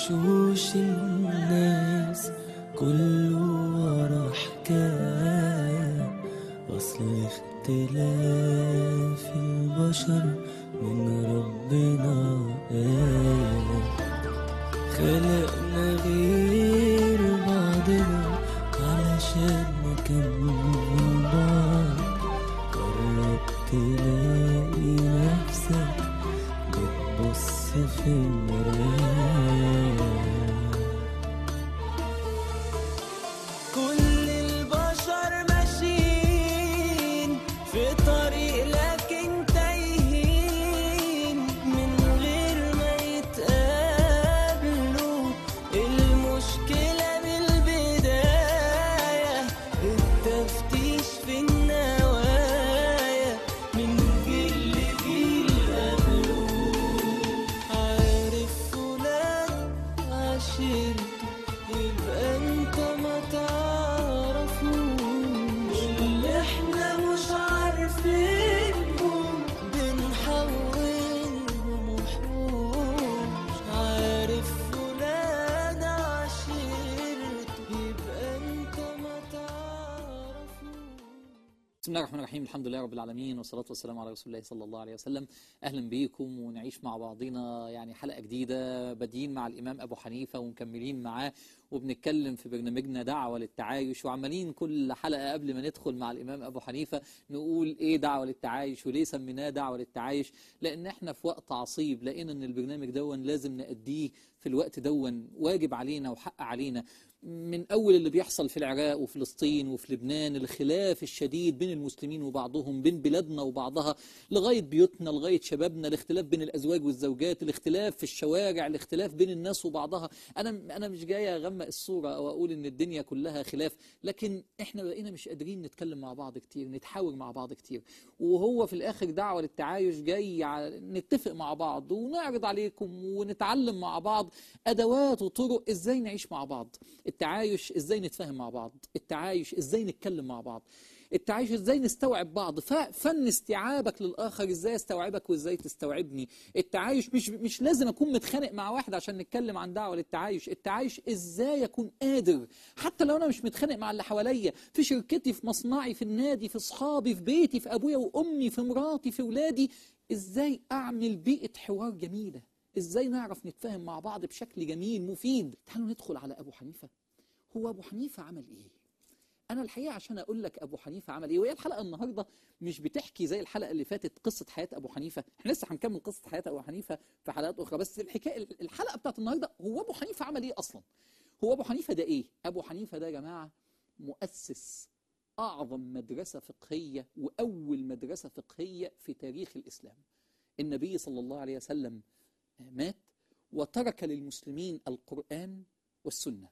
وشوش الناس كله ورا حكاية أصل اختلاف البشر من ربنا آية خلقنا غير بعضنا علشان نكمل بعض قرب تلاقي نفسك بتبص في المراية كل البشر ماشيين في طريق لكن تايهين من غير ما يتقابلوا المشكلة من البداية التفتيش في النوايا من جيل لجيل قبله عارف فلان عشرته يبقى انت ما تعرفوش اللي احنا مش عارفينهم بنحولهم وحوش عارف فلان عشرته يبقى انت ما تعرفوش بسم الله الرحمن الرحيم الحمد لله رب العالمين والصلاة والسلام على رسول الله صلى الله عليه وسلم أهلا بيكم ونعيش مع بعضنا يعني حلقة جديدة بادئين مع الإمام أبو حنيفة ومكملين معاه وبنتكلم في برنامجنا دعوة للتعايش وعمالين كل حلقة قبل ما ندخل مع الإمام أبو حنيفة نقول إيه دعوة للتعايش وليه سميناه دعوة للتعايش لأن إحنا في وقت عصيب لقينا إن البرنامج دون لازم نأديه في الوقت دون واجب علينا وحق علينا من أول اللي بيحصل في العراق وفلسطين وفي لبنان الخلاف الشديد بين المسلمين وبعضهم بين بلادنا وبعضها لغاية بيوتنا لغاية شبابنا الاختلاف بين الأزواج والزوجات الاختلاف في الشوارع الاختلاف بين الناس وبعضها أنا أنا مش جاي أغمق الصورة أو أقول إن الدنيا كلها خلاف لكن إحنا بقينا مش قادرين نتكلم مع بعض كتير نتحاور مع بعض كتير وهو في الآخر دعوة للتعايش جاي ع- نتفق مع بعض ونعرض عليكم ونتعلم مع بعض أدوات وطرق إزاي نعيش مع بعض التعايش ازاي نتفاهم مع بعض التعايش ازاي نتكلم مع بعض التعايش ازاي نستوعب بعض ف- فن استيعابك للاخر ازاي استوعبك وازاي تستوعبني التعايش مش مش لازم اكون متخانق مع واحد عشان نتكلم عن دعوه للتعايش التعايش ازاي اكون قادر حتى لو انا مش متخانق مع اللي حواليا في شركتي في مصنعي في النادي في اصحابي في بيتي في ابويا وامي في مراتي في ولادي ازاي اعمل بيئه حوار جميله ازاي نعرف نتفاهم مع بعض بشكل جميل مفيد تعالوا ندخل على ابو حنيفه هو ابو حنيفه عمل ايه انا الحقيقه عشان اقول لك ابو حنيفه عمل ايه وهي الحلقه النهارده مش بتحكي زي الحلقه اللي فاتت قصه حياه ابو حنيفه احنا لسه هنكمل قصه حياه ابو حنيفه في حلقات اخرى بس الحكايه الحلقه بتاعت النهارده هو ابو حنيفه عمل ايه اصلا هو ابو حنيفه ده ايه ابو حنيفه ده يا جماعه مؤسس اعظم مدرسه فقهيه واول مدرسه فقهيه في تاريخ الاسلام النبي صلى الله عليه وسلم مات وترك للمسلمين القرآن والسنة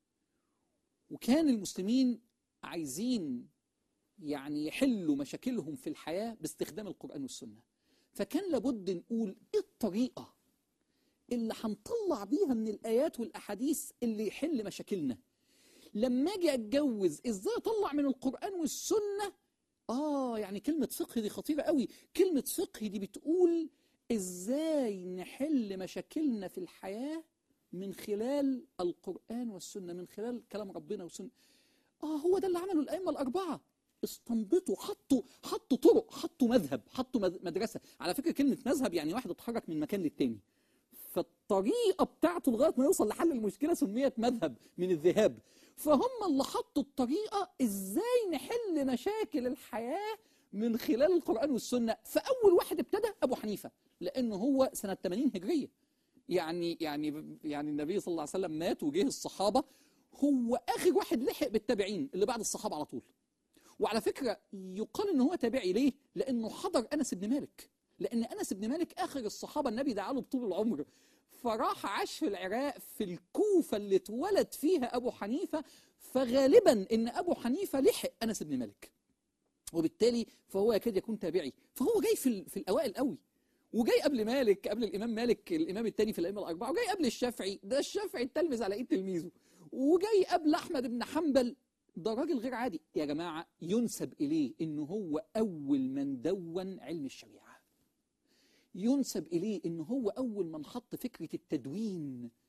وكان المسلمين عايزين يعني يحلوا مشاكلهم في الحياة باستخدام القرآن والسنة فكان لابد نقول ايه الطريقة اللي هنطلع بيها من الآيات والأحاديث اللي يحل مشاكلنا لما اجي اتجوز ازاي اطلع من القرآن والسنة اه يعني كلمة فقه دي خطيرة قوي كلمة فقه دي بتقول ازاي نحل مشاكلنا في الحياة من خلال القرآن والسنة من خلال كلام ربنا وسنة اه هو ده اللي عمله الأئمة الأربعة استنبطوا حطوا حطوا طرق حطوا مذهب حطوا مد- مدرسة على فكرة كلمة مذهب يعني واحد اتحرك من مكان للتاني فالطريقة بتاعته لغاية ما يوصل لحل المشكلة سميت مذهب من الذهاب فهم اللي حطوا الطريقة ازاي نحل مشاكل الحياة من خلال القرآن والسنة فأول واحد ابتدى أبو حنيفة لأنه هو سنة 80 هجرية يعني يعني يعني النبي صلى الله عليه وسلم مات وجه الصحابة هو آخر واحد لحق بالتابعين اللي بعد الصحابة على طول وعلى فكرة يقال ان هو تابعي ليه لانه حضر انس بن مالك لان انس بن مالك اخر الصحابة النبي دعا له بطول العمر فراح عاش في العراق في الكوفة اللي اتولد فيها ابو حنيفة فغالبا ان ابو حنيفة لحق انس بن مالك وبالتالي فهو يكاد يكون تابعي فهو جاي في, ال- في الاوائل قوي وجاي قبل مالك قبل الامام مالك الامام الثاني في الائمه الاربعه وجاي قبل الشافعي ده الشافعي التلمذ على ايد تلميذه وجاي قبل احمد بن حنبل ده راجل غير عادي يا جماعه ينسب اليه انه هو اول من دون علم الشريعه ينسب اليه انه هو اول من حط فكره التدوين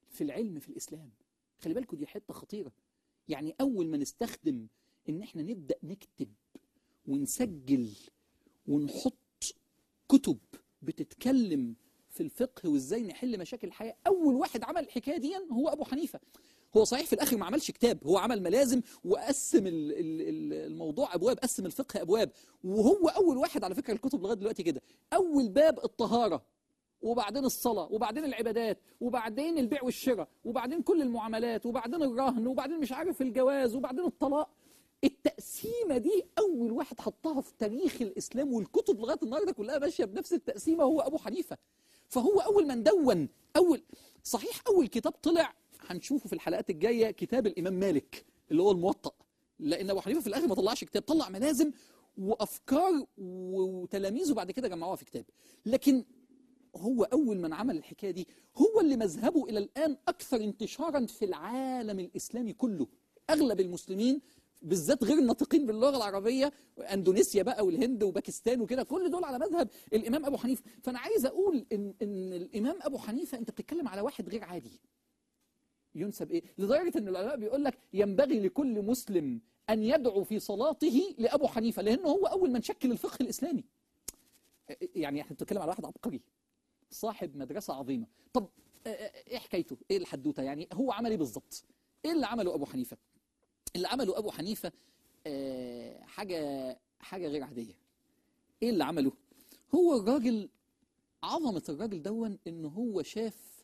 في العلم في الاسلام خلي بالكم دي حته خطيره يعني اول ما نستخدم ان احنا نبدا نكتب ونسجل ونحط كتب بتتكلم في الفقه وازاي نحل مشاكل الحياه اول واحد عمل الحكايه دي هو ابو حنيفه هو صحيح في الاخر ما عملش كتاب هو عمل ملازم وقسم ال- ال- ال- الموضوع ابواب قسم الفقه ابواب وهو اول واحد على فكره الكتب لغايه دلوقتي كده اول باب الطهاره وبعدين الصلاة وبعدين العبادات وبعدين البيع والشراء وبعدين كل المعاملات وبعدين الرهن وبعدين مش عارف الجواز وبعدين الطلاق التقسيمة دي أول واحد حطها في تاريخ الإسلام والكتب لغاية النهاردة كلها ماشية بنفس التقسيمة هو أبو حنيفة فهو أول من دون أول صحيح أول كتاب طلع هنشوفه في الحلقات الجاية كتاب الإمام مالك اللي هو الموطأ لأن أبو حنيفة في الآخر ما طلعش كتاب طلع ملازم وأفكار وتلاميذه بعد كده جمعوها في كتاب لكن هو أول من عمل الحكاية دي هو اللي مذهبه إلى الآن أكثر انتشارا في العالم الإسلامي كله أغلب المسلمين بالذات غير الناطقين باللغة العربية أندونيسيا بقى والهند وباكستان وكده كل دول على مذهب الإمام أبو حنيفة فأنا عايز أقول إن, إن الإمام أبو حنيفة أنت بتتكلم على واحد غير عادي ينسب إيه لدرجة إن العلماء بيقول لك ينبغي لكل مسلم أن يدعو في صلاته لأبو حنيفة لأنه هو أول من شكل الفقه الإسلامي يعني احنا بنتكلم على واحد عبقري صاحب مدرسة عظيمة طب آه، آه، ايه حكايته ايه الحدوتة يعني هو عمل ايه بالظبط ايه اللي عمله ابو حنيفة اللي عمله ابو حنيفة آه، حاجة حاجة غير عادية ايه اللي عمله هو الراجل عظمة الراجل دون ان هو شاف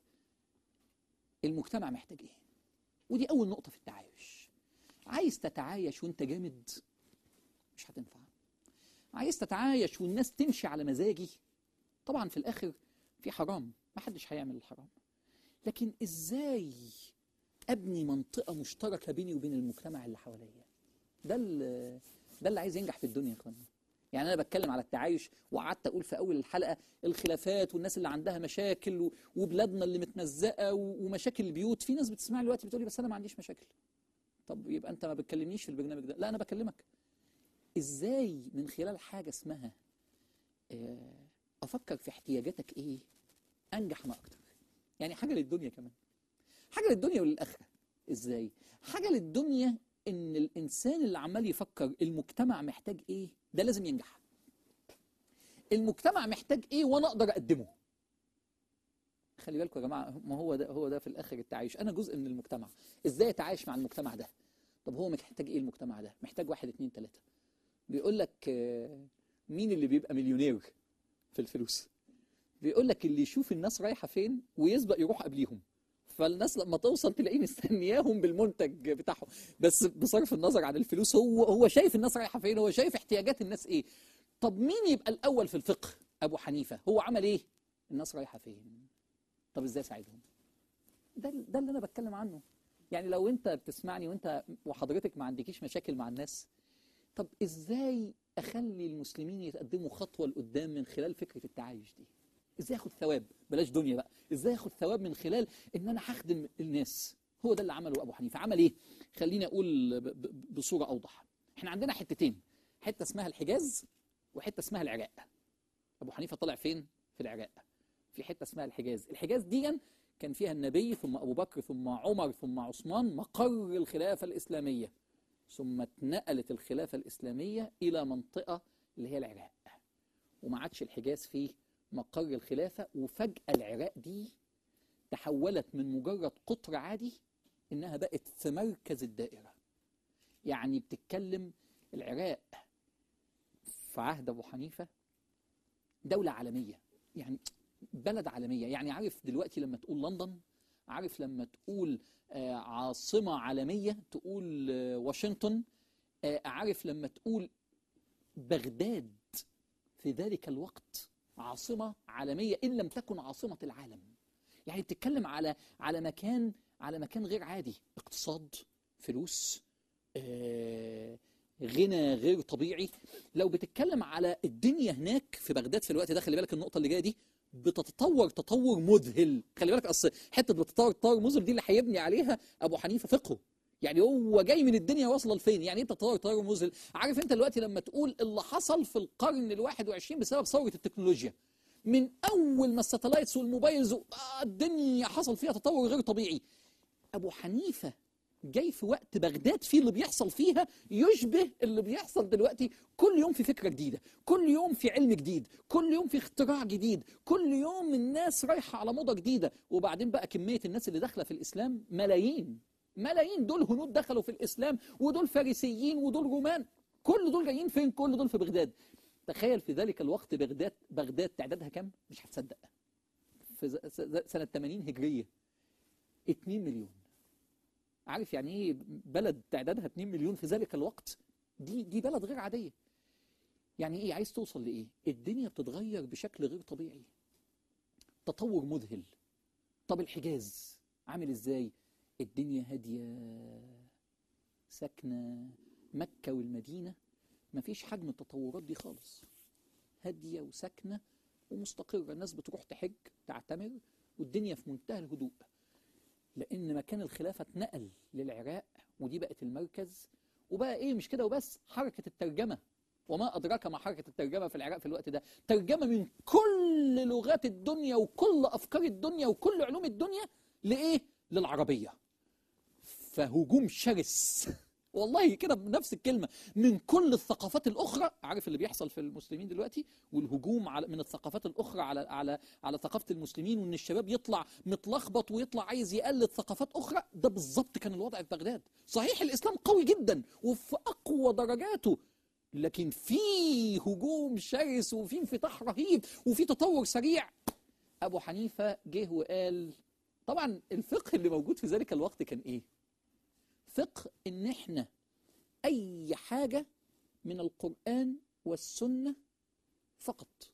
المجتمع محتاج ايه ودي اول نقطة في التعايش عايز تتعايش وانت جامد مش هتنفع عايز تتعايش والناس تمشي على مزاجي طبعا في الاخر في حرام ما حدش هيعمل الحرام لكن ازاي ابني منطقه مشتركه بيني وبين المجتمع اللي حواليا ده اللي ده اللي عايز ينجح في الدنيا يا اخوانا يعني انا بتكلم على التعايش وقعدت اقول في اول الحلقه الخلافات والناس اللي عندها مشاكل و- وبلادنا اللي متمزقه و- ومشاكل البيوت في ناس بتسمعني دلوقتي بتقولي بس انا ما عنديش مشاكل طب يبقى انت ما بتكلمنيش في البرنامج ده لا انا بكلمك ازاي من خلال حاجه اسمها آه، افكر في احتياجاتك ايه انجح انا اكتر يعني حاجه للدنيا كمان حاجه للدنيا وللاخره ازاي حاجه للدنيا ان الانسان اللي عمال يفكر المجتمع محتاج ايه ده لازم ينجح المجتمع محتاج ايه وانا اقدر اقدمه خلي بالكم يا جماعه ما هو ده هو ده في الاخر التعايش انا جزء من المجتمع ازاي اتعايش مع المجتمع ده طب هو محتاج ايه المجتمع ده محتاج واحد اتنين تلاته بيقول لك آه، مين اللي بيبقى مليونير في الفلوس بيقول لك اللي يشوف الناس رايحه فين ويسبق يروح قبليهم فالناس لما توصل تلاقيه مستنياهم بالمنتج بتاعهم بس بصرف النظر عن الفلوس هو هو شايف الناس رايحه فين هو شايف احتياجات الناس ايه طب مين يبقى الاول في الفقه ابو حنيفه هو عمل ايه الناس رايحه فين طب ازاي اساعدهم ده ده اللي انا بتكلم عنه يعني لو انت بتسمعني وانت وحضرتك ما عندكيش مشاكل مع الناس طب ازاي اخلي المسلمين يتقدموا خطوه لقدام من خلال فكره التعايش دي ازاي اخد ثواب بلاش دنيا بقى ازاي اخد ثواب من خلال ان انا هخدم الناس هو ده اللي عمله ابو حنيفه عمل ايه خليني اقول ب- ب- بصوره اوضح احنا عندنا حتتين حته اسمها الحجاز وحته اسمها العراق ابو حنيفه طلع فين في العراق في حته اسمها الحجاز الحجاز دي كان فيها النبي ثم ابو بكر ثم عمر ثم عثمان مقر الخلافه الاسلاميه ثم اتنقلت الخلافه الاسلاميه الى منطقه اللي هي العراق وما عادش الحجاز فيه مقر الخلافه وفجاه العراق دي تحولت من مجرد قطر عادي انها بقت في مركز الدائره يعني بتتكلم العراق في عهد ابو حنيفه دوله عالميه يعني بلد عالميه يعني عارف دلوقتي لما تقول لندن عارف لما تقول آه، عاصمه عالميه تقول آه، واشنطن آه، عارف لما تقول بغداد في ذلك الوقت عاصمه عالميه ان لم تكن عاصمه العالم يعني بتتكلم على على مكان على مكان غير عادي اقتصاد فلوس آه، غنى غير طبيعي لو بتتكلم على الدنيا هناك في بغداد في الوقت ده خلي بالك النقطه اللي جايه دي بتتطور تطور مذهل خلي بالك اصل حته بتتطور تطور مذهل دي اللي هيبني عليها ابو حنيفه فقهه يعني هو جاي من الدنيا واصله لفين يعني انت تطور تطور مذهل عارف انت دلوقتي لما تقول اللي حصل في القرن ال21 بسبب ثوره التكنولوجيا من اول ما الساتلايتس والموبايلز و- آه الدنيا حصل فيها تطور غير طبيعي ابو حنيفه جاي في وقت بغداد فيه اللي بيحصل فيها يشبه اللي بيحصل دلوقتي كل يوم في فكره جديده كل يوم في علم جديد كل يوم في اختراع جديد كل يوم الناس رايحه على موضه جديده وبعدين بقى كميه الناس اللي داخله في الاسلام ملايين ملايين دول هنود دخلوا في الاسلام ودول فارسيين ودول رومان كل دول جايين فين كل دول في بغداد تخيل في ذلك الوقت بغداد بغداد تعدادها كام مش هتصدق في ز- ز- سنه 80 هجريه 2 مليون عارف يعني ايه بلد تعدادها 2 مليون في ذلك الوقت دي دي بلد غير عاديه يعني ايه عايز توصل لايه الدنيا بتتغير بشكل غير طبيعي تطور مذهل طب الحجاز عامل ازاي الدنيا هاديه ساكنه مكه والمدينه مفيش حجم التطورات دي خالص هاديه وساكنه ومستقره الناس بتروح تحج تعتمر والدنيا في منتهى الهدوء لان مكان الخلافه اتنقل للعراق ودي بقت المركز وبقى ايه مش كده وبس حركه الترجمه وما ادراك ما حركه الترجمه في العراق في الوقت ده ترجمه من كل لغات الدنيا وكل افكار الدنيا وكل علوم الدنيا لايه للعربيه فهجوم شرس والله كده بنفس الكلمة من كل الثقافات الأخرى عارف اللي بيحصل في المسلمين دلوقتي والهجوم على من الثقافات الأخرى على على على ثقافة المسلمين وإن الشباب يطلع متلخبط ويطلع عايز يقلد ثقافات أخرى ده بالظبط كان الوضع في بغداد صحيح الإسلام قوي جدا وفي أقوى درجاته لكن في هجوم شرس وفي انفتاح رهيب وفي تطور سريع أبو حنيفة جه وقال طبعا الفقه اللي موجود في ذلك الوقت كان إيه فقه ان احنا اي حاجه من القران والسنه فقط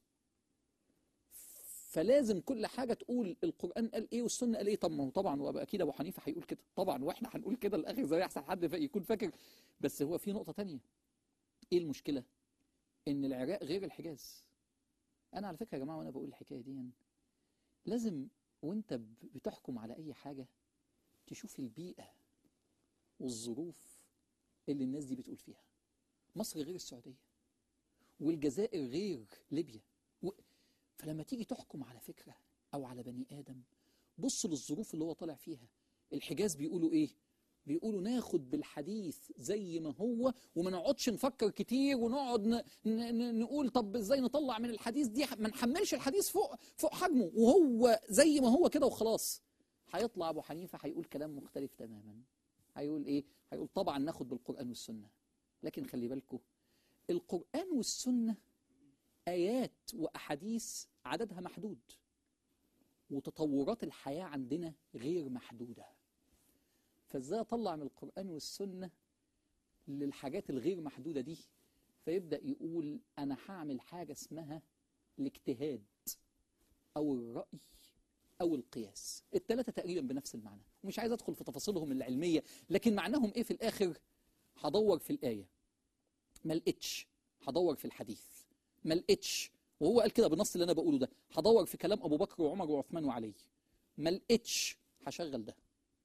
فلازم كل حاجه تقول القران قال ايه والسنه قال ايه طب ما هو طبعا وابقى اكيد ابو حنيفه هيقول كده طبعا واحنا هنقول كده الاخر زي احسن حد فا- يكون فاكر بس هو في نقطه تانية ايه المشكله ان العراق غير الحجاز انا على فكره يا جماعه وانا بقول الحكايه دي لازم وانت ب- بتحكم على اي حاجه تشوف البيئه والظروف اللي الناس دي بتقول فيها مصر غير السعودية والجزائر غير ليبيا و... فلما تيجي تحكم على فكرة أو على بني آدم بص للظروف اللي هو طالع فيها الحجاز بيقولوا إيه بيقولوا ناخد بالحديث زي ما هو وما نقعدش نفكر كتير ونقعد ن... ن... ن... نقول طب ازاي نطلع من الحديث دي ما نحملش الحديث فوق فوق حجمه وهو زي ما هو كده وخلاص هيطلع ابو حنيفه هيقول كلام مختلف تماما هيقول ايه هيقول طبعا ناخد بالقرآن والسنة لكن خلي بالكم القرآن والسنة آيات وأحاديث عددها محدود وتطورات الحياة عندنا غير محدودة فازاي اطلع من القرآن والسنة للحاجات الغير محدودة دي فيبدأ يقول أنا هعمل حاجة اسمها الاجتهاد أو الرأي أو القياس الثلاثة تقريبا بنفس المعنى ومش عايز أدخل في تفاصيلهم العلمية لكن معناهم إيه في الآخر هدور في الآية ما لقيتش هدور في الحديث ما لقيتش وهو قال كده بالنص اللي أنا بقوله ده هدور في كلام أبو بكر وعمر وعثمان وعلي ما لقيتش هشغل ده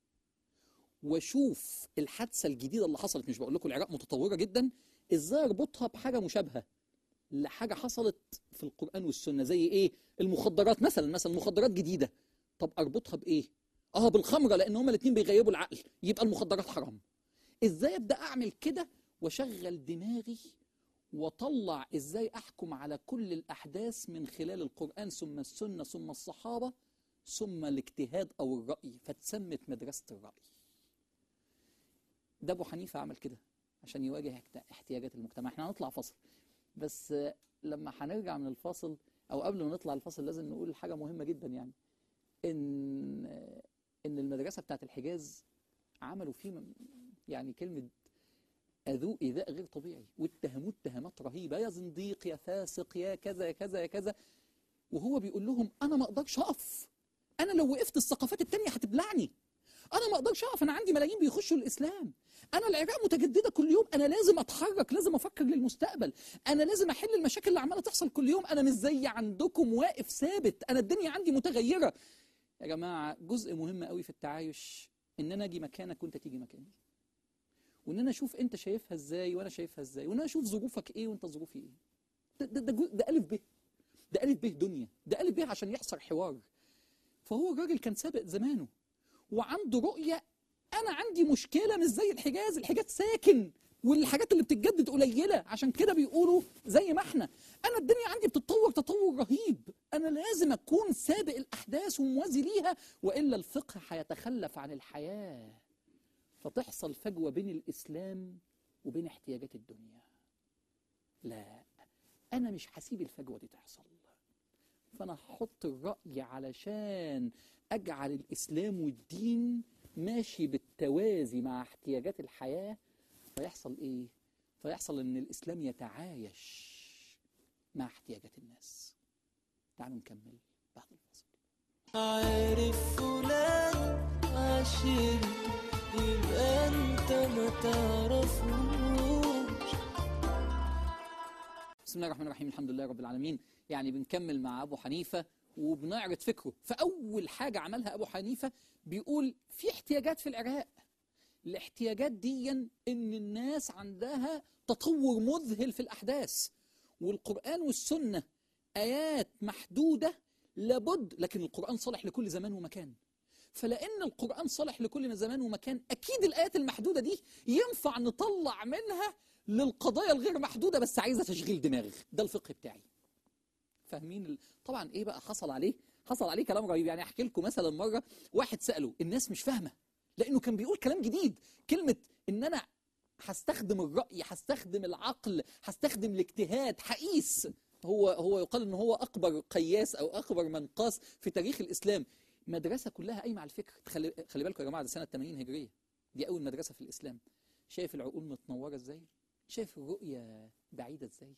واشوف الحادثه الجديده اللي حصلت مش بقول لكم العراق متطوره جدا ازاي اربطها بحاجه مشابهه لحاجه حصلت في القران والسنه زي ايه المخدرات مثلا مثلا مخدرات جديده طب اربطها بايه اه بالخمره لان هما الاثنين بيغيبوا العقل يبقى المخدرات حرام ازاي ابدا اعمل كده واشغل دماغي واطلع ازاي احكم على كل الاحداث من خلال القران ثم السنه ثم الصحابه ثم الاجتهاد او الراي فتسمت مدرسه الراي ده ابو حنيفه عمل كده عشان يواجه احت- احتياجات المجتمع احنا هنطلع فاصل بس آه، لما هنرجع من الفاصل او قبل ما نطلع الفاصل لازم نقول حاجه مهمه جدا يعني ان آه، ان المدرسه بتاعت الحجاز عملوا فيه م- يعني كلمه اذوه ايذاء غير طبيعي واتهموه اتهامات رهيبه يا زنديق يا فاسق يا كذا يا كذا يا كذا وهو بيقول لهم انا ما اقدرش اقف انا لو وقفت الثقافات التانية هتبلعني انا ما اقدرش اقف انا عندي ملايين بيخشوا الاسلام انا العراق متجدده كل يوم انا لازم اتحرك لازم افكر للمستقبل انا لازم احل المشاكل اللي عماله تحصل كل يوم انا مش زي عندكم واقف ثابت انا الدنيا عندي متغيره يا جماعه جزء مهم قوي في التعايش ان انا اجي مكانك وانت تيجي مكاني وان انا اشوف انت شايفها ازاي وانا شايفها ازاي وان انا اشوف ظروفك ايه وانت ظروفي ايه ده ده, ده, جو- ده الف ب ده ألف به دنيا ده ألف به عشان يحصل حوار فهو الراجل كان سابق زمانه وعنده رؤية أنا عندي مشكلة مش زي الحجاز الحجاز ساكن والحاجات اللي بتتجدد قليلة عشان كده بيقولوا زي ما احنا أنا الدنيا عندي بتتطور تطور رهيب أنا لازم أكون سابق الأحداث وموازي ليها وإلا الفقه هيتخلف عن الحياة فتحصل فجوة بين الإسلام وبين احتياجات الدنيا لا أنا مش هسيب الفجوة دي تحصل فأنا هحط الرأي علشان أجعل الإسلام والدين ماشي بالتوازي مع احتياجات الحياة فيحصل إيه؟ فيحصل إن الإسلام يتعايش مع احتياجات الناس تعالوا نكمل بعد الفاصل عارف فلان عشرته يبقى انت ما تعرفوش بسم الله الرحمن الرحيم الحمد لله رب العالمين يعني بنكمل مع أبو حنيفة وبنعرض فكره فأول حاجة عملها أبو حنيفة بيقول في احتياجات في العراق الاحتياجات دي إن الناس عندها تطور مذهل في الأحداث والقرآن والسنة آيات محدودة لابد لكن القرآن صالح لكل زمان ومكان فلأن القرآن صالح لكل زمان ومكان أكيد الآيات المحدودة دي ينفع نطلع منها للقضايا الغير محدودة بس عايزة تشغيل دماغ ده الفقه بتاعي فاهمين ال... طبعا ايه بقى حصل عليه حصل عليه كلام رهيب يعني احكي لكم مثلا مره واحد ساله الناس مش فاهمه لانه كان بيقول كلام جديد كلمه ان انا هستخدم الراي هستخدم العقل هستخدم الاجتهاد هقيس هو هو يقال ان هو اكبر قياس او اكبر من قاس في تاريخ الاسلام مدرسه كلها قايمه على الفكر خلي خلي بالكم يا جماعه ده سنه 80 هجريه دي اول مدرسه في الاسلام شايف العقول متنوره ازاي شايف الرؤيه بعيده ازاي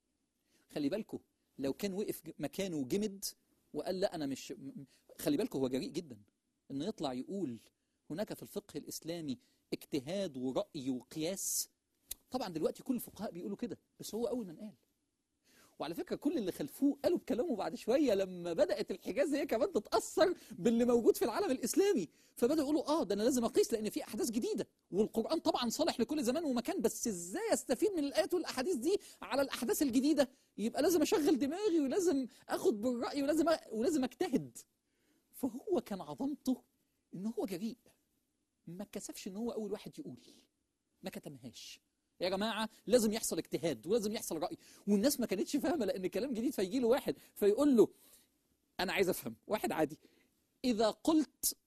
خلي بالكم لو كان وقف ج- مكانه وجمد وقال لا انا مش م- خلي بالكم هو جريء جدا انه يطلع يقول هناك في الفقه الاسلامي اجتهاد ورأي وقياس طبعا دلوقتي كل الفقهاء بيقولوا كده بس هو اول من قال وعلى فكره كل اللي خلفوه قالوا بكلامه بعد شويه لما بدات الحجاز هي كمان تتاثر باللي موجود في العالم الاسلامي فبداوا يقولوا اه ده انا لازم اقيس لان في احداث جديده والقران طبعا صالح لكل زمان ومكان بس ازاي استفيد من الايات والاحاديث دي على الاحداث الجديده يبقى لازم اشغل دماغي ولازم اخد بالراي ولازم أ... ولازم اجتهد فهو كان عظمته ان هو جريء ما كسفش ان هو اول واحد يقول ما كتمهاش يا جماعه لازم يحصل اجتهاد ولازم يحصل راي والناس ما كانتش فاهمه لان كلام جديد فيجي له واحد فيقول له انا عايز افهم واحد عادي اذا قلت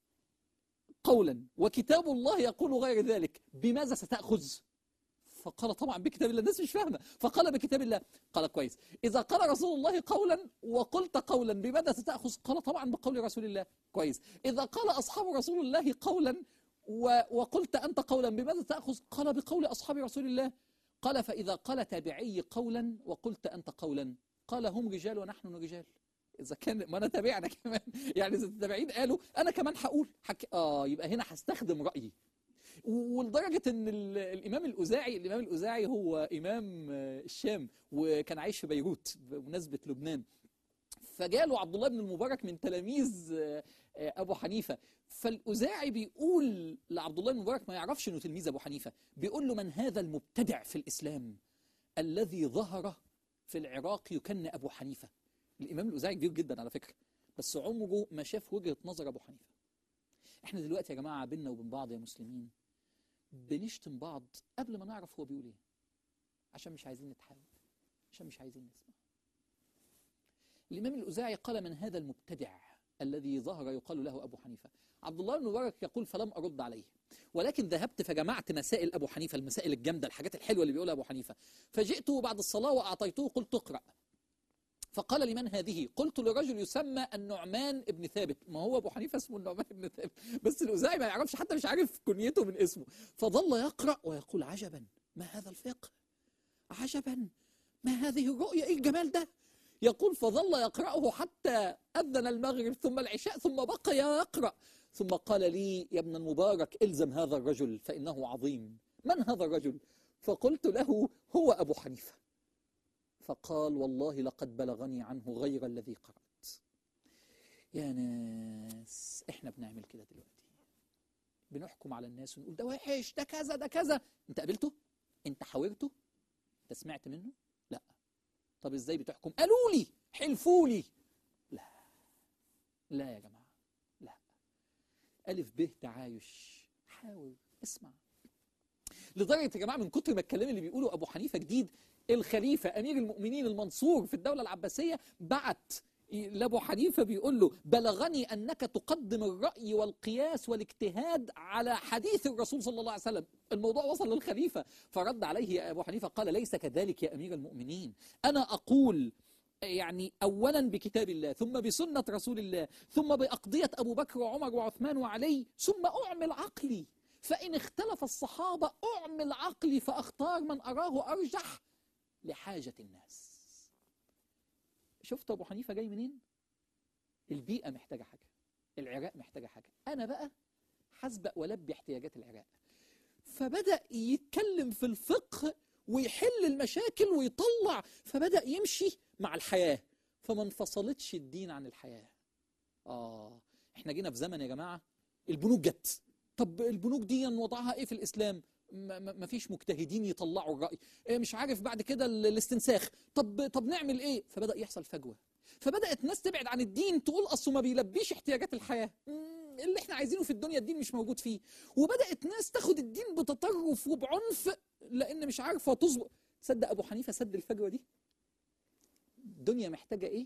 قولا وكتاب الله يقول غير ذلك بماذا ستاخذ فقال طبعا بكتاب الله الناس مش فاهمه فقال بكتاب الله قال كويس اذا قال رسول الله قولا وقلت قولا بماذا ستاخذ قال طبعا بقول رسول الله كويس اذا قال اصحاب رسول الله قولا و- وقلت انت قولا بماذا تاخذ قال بقول اصحاب رسول الله قال فاذا قال تابعي قولا وقلت انت قولا قال هم رجال ونحن رجال اذا كان ما انا تابعنا كمان يعني اذا التابعين قالوا انا كمان هقول حك... اه يبقى هنا هستخدم رايي ولدرجه ان ال- الامام الاوزاعي الامام الاوزاعي هو امام آه، الشام وكان عايش في بيروت بمناسبه لبنان فجاله عبد الله بن المبارك من تلاميذ آه، آه، ابو حنيفه فالاوزاعي بيقول لعبد الله بن المبارك ما يعرفش انه تلميذ ابو حنيفه بيقول له من هذا المبتدع في الاسلام الذي ظهر في العراق يكن ابو حنيفه الامام الاوزاعي كبير جدا على فكره بس عمره ما شاف وجهه نظر ابو حنيفه احنا دلوقتي يا جماعه بينا وبين بعض يا مسلمين بنشتم بعض قبل ما نعرف هو بيقول ايه عشان مش عايزين نتحاول عشان مش عايزين نسمع الإمام الأوزاعي قال من هذا المبتدع الذي ظهر يقال له أبو حنيفة عبد الله بن مبارك يقول فلم أرد عليه ولكن ذهبت فجمعت مسائل أبو حنيفة المسائل الجامدة الحاجات الحلوة اللي بيقولها أبو حنيفة فجئته بعد الصلاة وأعطيته قلت اقرأ فقال لمن هذه قلت لرجل يسمى النعمان ابن ثابت ما هو ابو حنيفه اسمه النعمان ابن ثابت بس الاوزاعي ما يعرفش حتى مش عارف كنيته من اسمه فظل يقرا ويقول عجبا ما هذا الفقه عجبا ما هذه الرؤيه ايه الجمال ده يقول فظل يقرأه حتى أذن المغرب ثم العشاء ثم بقي يقرأ ثم قال لي يا ابن المبارك الزم هذا الرجل فإنه عظيم من هذا الرجل فقلت له هو أبو حنيفة فقال والله لقد بلغني عنه غير الذي قرأت يا ناس احنا بنعمل كده دلوقتي بنحكم على الناس ونقول ده وحش ده كذا ده كذا انت قابلته انت حاورته انت سمعت منه لا طب ازاي بتحكم قالوا لي حلفولي لا لا يا جماعة لا ألف ب تعايش حاول اسمع لدرجة يا جماعة من كتر ما الكلام اللي بيقوله أبو حنيفة جديد الخليفة أمير المؤمنين المنصور في الدولة العباسية بعت لأبو حنيفة بيقول له بلغني أنك تقدم الرأي والقياس والاجتهاد على حديث الرسول صلى الله عليه وسلم الموضوع وصل للخليفة فرد عليه أبو حنيفة قال ليس كذلك يا أمير المؤمنين أنا أقول يعني أولا بكتاب الله ثم بسنة رسول الله ثم بأقضية أبو بكر وعمر وعثمان وعلي ثم أعمل عقلي فإن اختلف الصحابة أعمل عقلي فأختار من أراه أرجح لحاجة الناس شفت أبو حنيفة جاي منين؟ البيئة محتاجة حاجة العراق محتاجة حاجة أنا بقى حسبق ولبي احتياجات العراق فبدأ يتكلم في الفقه ويحل المشاكل ويطلع فبدأ يمشي مع الحياة فما انفصلتش الدين عن الحياة آه احنا جينا في زمن يا جماعة البنوك جت طب البنوك دي وضعها ايه في الإسلام ما ما- ما فيش مجتهدين يطلعوا الرأي إيه مش عارف بعد كده ال- الاستنساخ طب طب نعمل ايه فبدأ يحصل فجوة فبدأت ناس تبعد عن الدين تقول اصله ما بيلبيش احتياجات الحياة مم، اللي احنا عايزينه في الدنيا الدين مش موجود فيه وبدأت ناس تاخد الدين بتطرف وبعنف لان مش عارفه تظبط تصدق ابو حنيفه سد الفجوه دي الدنيا محتاجه ايه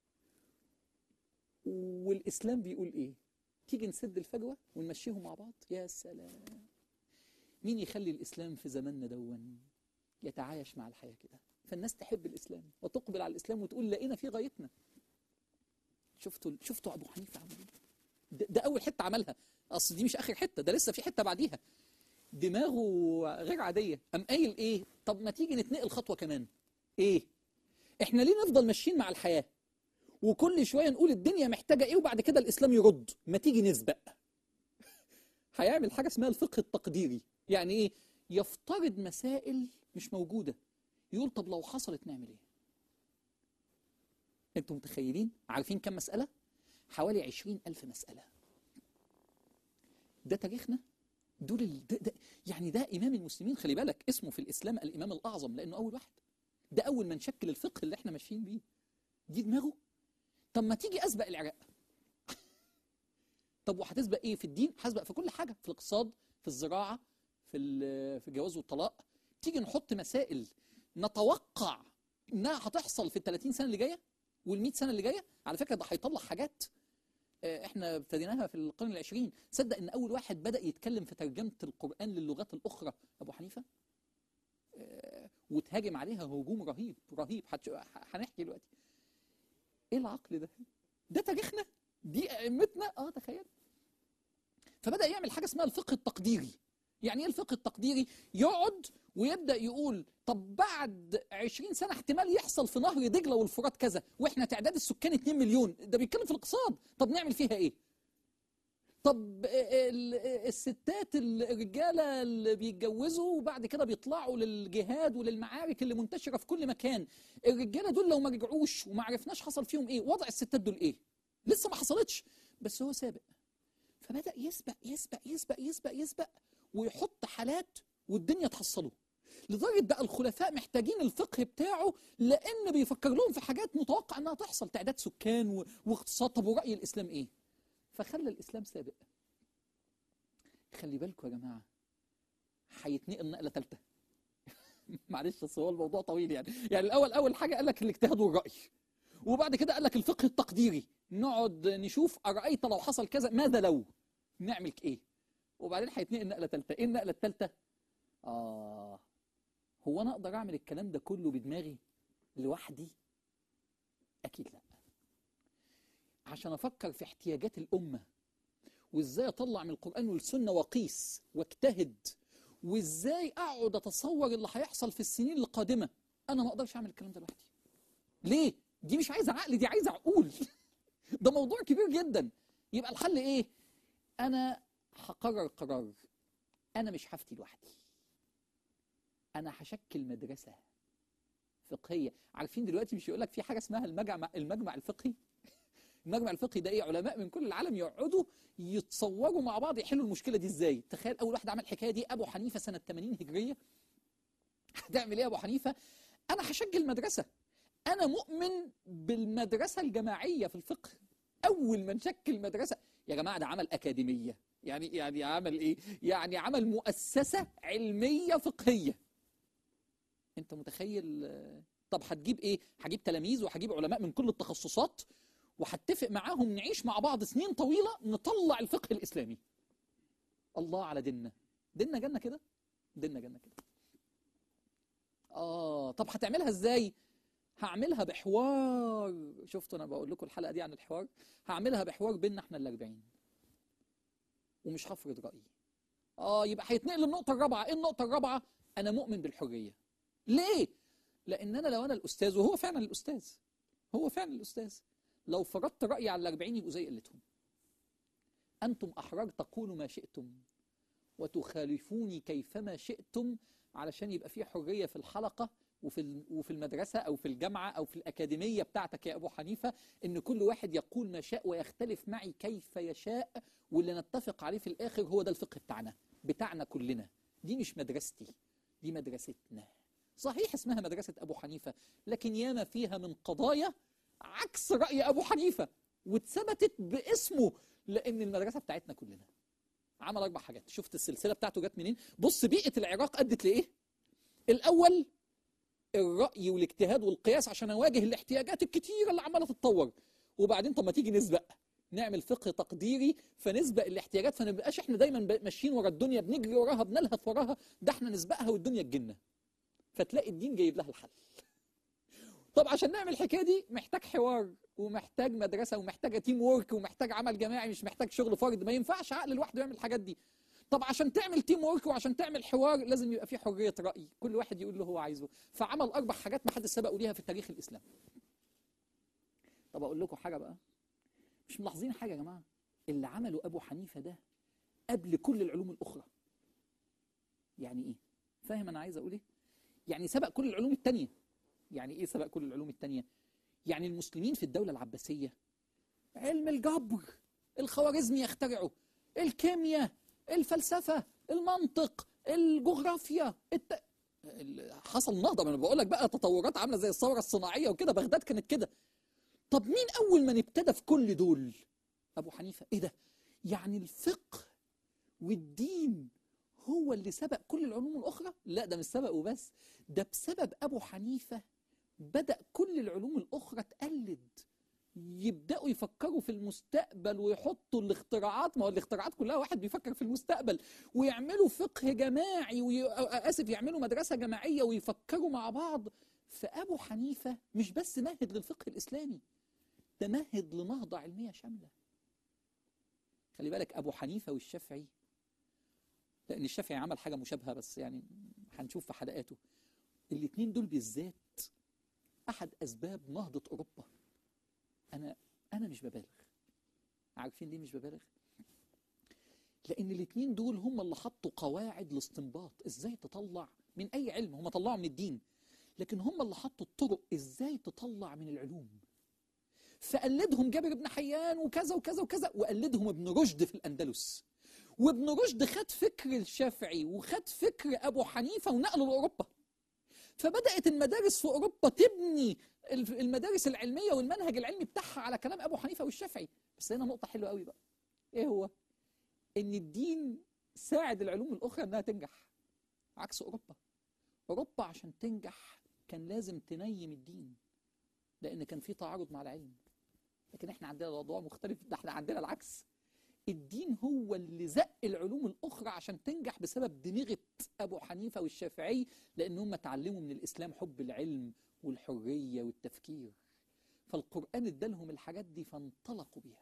والاسلام بيقول ايه تيجي نسد الفجوه ونمشيهم مع بعض يا سلام مين يخلي الاسلام في زماننا دون يتعايش مع الحياه كده فالناس تحب الاسلام وتقبل على الاسلام وتقول لقينا في غايتنا شفتوا شفتوا ابو حنيفه عمل ايه ده, ده اول حته عملها اصل دي مش اخر حته ده لسه في حته بعديها دماغه غير عاديه قام قايل ايه طب ما تيجي نتنقل خطوه كمان ايه احنا ليه نفضل ماشيين مع الحياه وكل شويه نقول الدنيا محتاجه ايه وبعد كده الاسلام يرد ما تيجي نسبق هيعمل حاجه اسمها الفقه التقديري يعني ايه يفترض مسائل مش موجوده يقول طب لو حصلت نعمل ايه انتوا متخيلين عارفين كم مساله حوالي عشرين ألف مسألة ده تاريخنا دول ال... ده ده يعني ده إمام المسلمين خلي بالك اسمه في الإسلام الإمام الأعظم لأنه أول واحد ده أول من شكل الفقه اللي احنا ماشيين بيه دي دماغه طب ما تيجي أسبق العراق طب وهتسبق إيه في الدين هسبق في كل حاجة في الاقتصاد في الزراعة في ال- في الجواز والطلاق تيجي نحط مسائل نتوقع انها هتحصل في ال 30 سنه اللي جايه وال 100 سنه اللي جايه على فكره ده هيطلع حاجات آه، احنا ابتديناها في القرن العشرين صدق ان اول واحد بدا يتكلم في ترجمه القران للغات الاخرى ابو حنيفه آه، وتهاجم عليها هجوم رهيب رهيب هتش- ه- هنحكي دلوقتي ايه العقل ده ده تاريخنا دي ائمتنا اه تخيل فبدا يعمل حاجه اسمها الفقه التقديري يعني ايه الفقه التقديري يقعد ويبدا يقول طب بعد 20 سنه احتمال يحصل في نهر دجله والفرات كذا واحنا تعداد السكان 2 مليون ده بيتكلم في الاقتصاد طب نعمل فيها ايه طب ال- الستات الرجاله اللي بيتجوزوا وبعد كده بيطلعوا للجهاد وللمعارك اللي منتشره في كل مكان الرجاله دول لو ما رجعوش وما عرفناش حصل فيهم ايه وضع الستات دول ايه لسه ما حصلتش بس هو سابق فبدا يسبق يسبق يسبق يسبق يسبق ويحط حالات والدنيا تحصله لدرجه بقى الخلفاء محتاجين الفقه بتاعه لان بيفكر لهم في حاجات متوقع انها تحصل تعداد سكان و- واقتصاد طب وراي الاسلام ايه فخلى الاسلام سابق خلي بالكم يا جماعه هيتنقل نقله ثالثه معلش بس هو الموضوع طويل يعني يعني الاول اول حاجه قال لك الاجتهاد والراي وبعد كده قال لك الفقه التقديري نقعد نشوف ارايت لو حصل كذا ماذا لو نعمل ايه وبعدين هيتنقل نقله ثالثه ايه النقله الثالثه اه هو انا اقدر اعمل الكلام ده كله بدماغي لوحدي اكيد لا عشان افكر في احتياجات الامه وازاي اطلع من القران والسنه واقيس واجتهد وازاي اقعد اتصور اللي هيحصل في السنين القادمه انا ما اقدرش اعمل الكلام ده لوحدي ليه دي مش عايزه عقل دي عايزه عقول ده موضوع كبير جدا يبقى الحل ايه انا هقرر قرار انا مش هفتي لوحدي انا هشكل مدرسه فقهيه عارفين دلوقتي مش يقول لك في حاجه اسمها المجمع المجمع الفقهي المجمع الفقهي ده ايه علماء من كل العالم يقعدوا يتصوروا مع بعض يحلوا المشكله دي ازاي تخيل اول واحد عمل الحكايه دي ابو حنيفه سنه 80 هجريه هتعمل ايه يا ابو حنيفه انا هشكل مدرسه انا مؤمن بالمدرسه الجماعيه في الفقه اول ما نشكل مدرسه يا جماعه ده عمل اكاديميه يعني يعني عمل ايه يعني عمل مؤسسه علميه فقهيه انت متخيل آه، طب هتجيب ايه هجيب تلاميذ وهجيب علماء من كل التخصصات وهتفق معاهم نعيش مع بعض سنين طويله نطلع الفقه الاسلامي الله على ديننا ديننا جنه كده ديننا جنه كده اه طب هتعملها ازاي هعملها بحوار شفتوا انا بقول لكم الحلقه دي عن الحوار هعملها بحوار بيننا احنا الاربعين ومش هفرض رايي اه يبقى هيتنقل للنقطه الرابعه ايه النقطه الرابعه انا مؤمن بالحريه ليه لان انا لو انا الاستاذ وهو فعلا الاستاذ هو فعلا الاستاذ لو فرضت رايي على الاربعين يبقوا زي قلتهم انتم احرار تقولوا ما شئتم وتخالفوني كيفما شئتم علشان يبقى في حريه في الحلقه وفي ال- وفي المدرسه او في الجامعه او في الاكاديميه بتاعتك يا ابو حنيفه ان كل واحد يقول ما شاء ويختلف معي كيف يشاء واللي نتفق عليه في الاخر هو ده الفقه بتاعنا بتاعنا كلنا دي مش مدرستي دي مدرستنا صحيح اسمها مدرسه ابو حنيفه لكن ياما فيها من قضايا عكس راي ابو حنيفه واتثبتت باسمه لان المدرسه بتاعتنا كلنا عمل اربع حاجات شفت السلسله بتاعته جت منين بص بيئه العراق ادت لايه الاول الراي والاجتهاد والقياس عشان اواجه الاحتياجات الكتيره اللي عماله تتطور وبعدين طب ما تيجي نسبق نعمل فقه تقديري فنسبق الاحتياجات فما نبقاش احنا دايما ب- ماشيين ورا الدنيا بنجري وراها بنلهث وراها ده احنا نسبقها والدنيا تجينا فتلاقي الدين جايب لها الحل طب عشان نعمل الحكايه دي محتاج حوار ومحتاج مدرسه ومحتاجه تيم وورك ومحتاج عمل جماعي مش محتاج شغل فرد ما ينفعش عقل لوحده يعمل الحاجات دي طب عشان تعمل تيم وورك وعشان تعمل حوار لازم يبقى في حريه راي كل واحد يقول اللي هو عايزه فعمل اربع حاجات ما حدش سبقوا ليها في التاريخ الاسلامي طب اقول لكم حاجه بقى مش ملاحظين حاجه يا جماعه اللي عمله ابو حنيفه ده قبل كل العلوم الاخرى يعني ايه فاهم انا عايز اقول ايه يعني سبق كل العلوم التانية يعني ايه سبق كل العلوم التانية يعني المسلمين في الدولة العباسية علم الجبر الخوارزمي يخترعوا الكيمياء الفلسفة المنطق الجغرافيا الت... ال- حصل نهضة ما انا بقول لك بقى تطورات عاملة زي الثورة الصناعية وكده بغداد كانت كده طب مين أول من ابتدى في كل دول أبو حنيفة إيه ده يعني الفقه والدين هو اللي سبق كل العلوم الأخرى لا ده مش سبق وبس ده بسبب أبو حنيفة بدأ كل العلوم الأخرى تقلد يبدأوا يفكروا في المستقبل ويحطوا الاختراعات ما هو الاختراعات كلها واحد بيفكر في المستقبل ويعملوا فقه جماعي وي... آسف يعملوا مدرسة جماعية ويفكروا مع بعض فأبو حنيفة مش بس مهد للفقه الإسلامي ده مهد لنهضة علمية شاملة خلي بالك أبو حنيفة والشافعي لأن الشافعي عمل حاجة مشابهة بس يعني هنشوف في حلقاته الاتنين دول بالذات أحد أسباب نهضة أوروبا أنا أنا مش ببالغ عارفين ليه مش ببالغ؟ لأن الاتنين دول هم اللي حطوا قواعد الاستنباط إزاي تطلع من أي علم هم طلعوا من الدين لكن هم اللي حطوا الطرق إزاي تطلع من العلوم فقلدهم جابر بن حيان وكذا وكذا وكذا وقلدهم ابن رشد في الأندلس وابن رشد خد فكر الشافعي وخد فكر أبو حنيفة ونقله لأوروبا فبدأت المدارس في أوروبا تبني الف- المدارس العلمية والمنهج العلمي بتاعها على كلام أبو حنيفة والشافعي بس هنا نقطة حلوة قوي بقى إيه هو؟ إن الدين ساعد العلوم الأخرى إنها تنجح عكس أوروبا أوروبا عشان تنجح كان لازم تنيم الدين لأن كان في تعارض مع العلم لكن إحنا عندنا موضوع مختلف ده إحنا عندنا العكس الدين هو اللي زق العلوم الأخرى عشان تنجح بسبب دماغة أبو حنيفة والشافعي لأن هم اتعلموا من الإسلام حب العلم والحرية والتفكير فالقرآن ادالهم الحاجات دي فانطلقوا بيها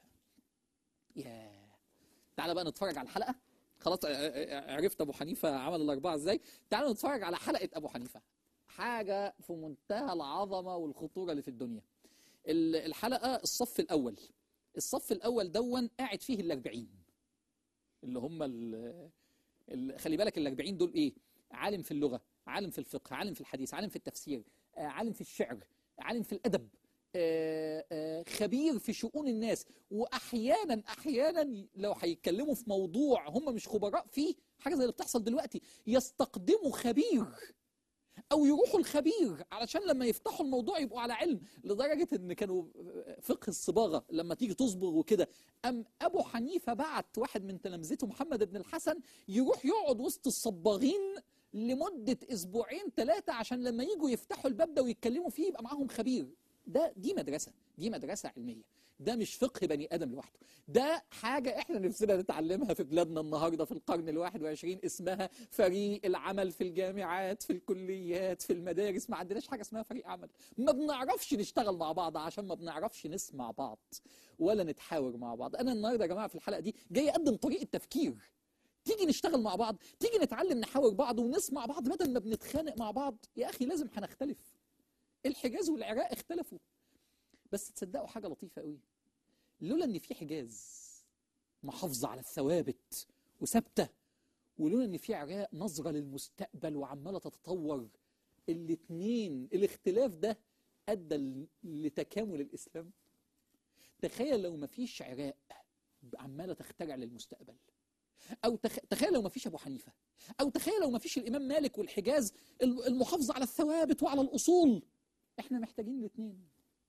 ياه تعالى بقى نتفرج على الحلقة خلاص ع- ع- عرفت أبو حنيفة عمل الأربعة إزاي تعالوا نتفرج على حلقة أبو حنيفة حاجة في منتهى العظمة والخطورة اللي في الدنيا ال- الحلقة الصف الأول الصف الأول دون قاعد فيه الأربعين اللي هم ال- ال- خلي بالك الأربعين دول إيه عالم في اللغة عالم في الفقه عالم في الحديث عالم في التفسير آه، عالم في الشعر عالم في الأدب آه، آه، خبير في شؤون الناس واحيانا احيانا لو هيتكلموا في موضوع هم مش خبراء فيه حاجه زي اللي بتحصل دلوقتي يستقدموا خبير او يروحوا الخبير علشان لما يفتحوا الموضوع يبقوا على علم لدرجه ان كانوا فقه الصباغه لما تيجي تصبغ وكده ام ابو حنيفه بعت واحد من تلامذته محمد بن الحسن يروح يقعد وسط الصباغين لمده اسبوعين ثلاثه عشان لما يجوا يفتحوا الباب ده ويتكلموا فيه يبقى معاهم خبير ده دي مدرسه دي مدرسه علميه ده مش فقه بني ادم لوحده ده حاجه احنا نفسنا نتعلمها في بلادنا النهارده في القرن الواحد وعشرين اسمها فريق العمل في الجامعات في الكليات في المدارس ما عندناش حاجه اسمها فريق عمل ما بنعرفش نشتغل مع بعض عشان ما بنعرفش نسمع بعض ولا نتحاور مع بعض انا النهارده يا جماعه في الحلقه دي جاي اقدم طريقه تفكير تيجي نشتغل مع بعض تيجي نتعلم نحاور بعض ونسمع بعض بدل ما بنتخانق مع بعض يا اخي لازم هنختلف الحجاز والعراق اختلفوا بس تصدقوا حاجه لطيفه قوي لولا ان في حجاز محافظه على الثوابت وثابته ولولا ان في عراق نظره للمستقبل وعماله تتطور الاثنين الاختلاف ده ادى ل- لتكامل الاسلام تخيل لو ما فيش عراق عماله تخترع للمستقبل او تخ... تخيل لو ما فيش ابو حنيفه او تخيل لو ما فيش الامام مالك والحجاز ال- المحافظه على الثوابت وعلى الاصول احنا محتاجين الاثنين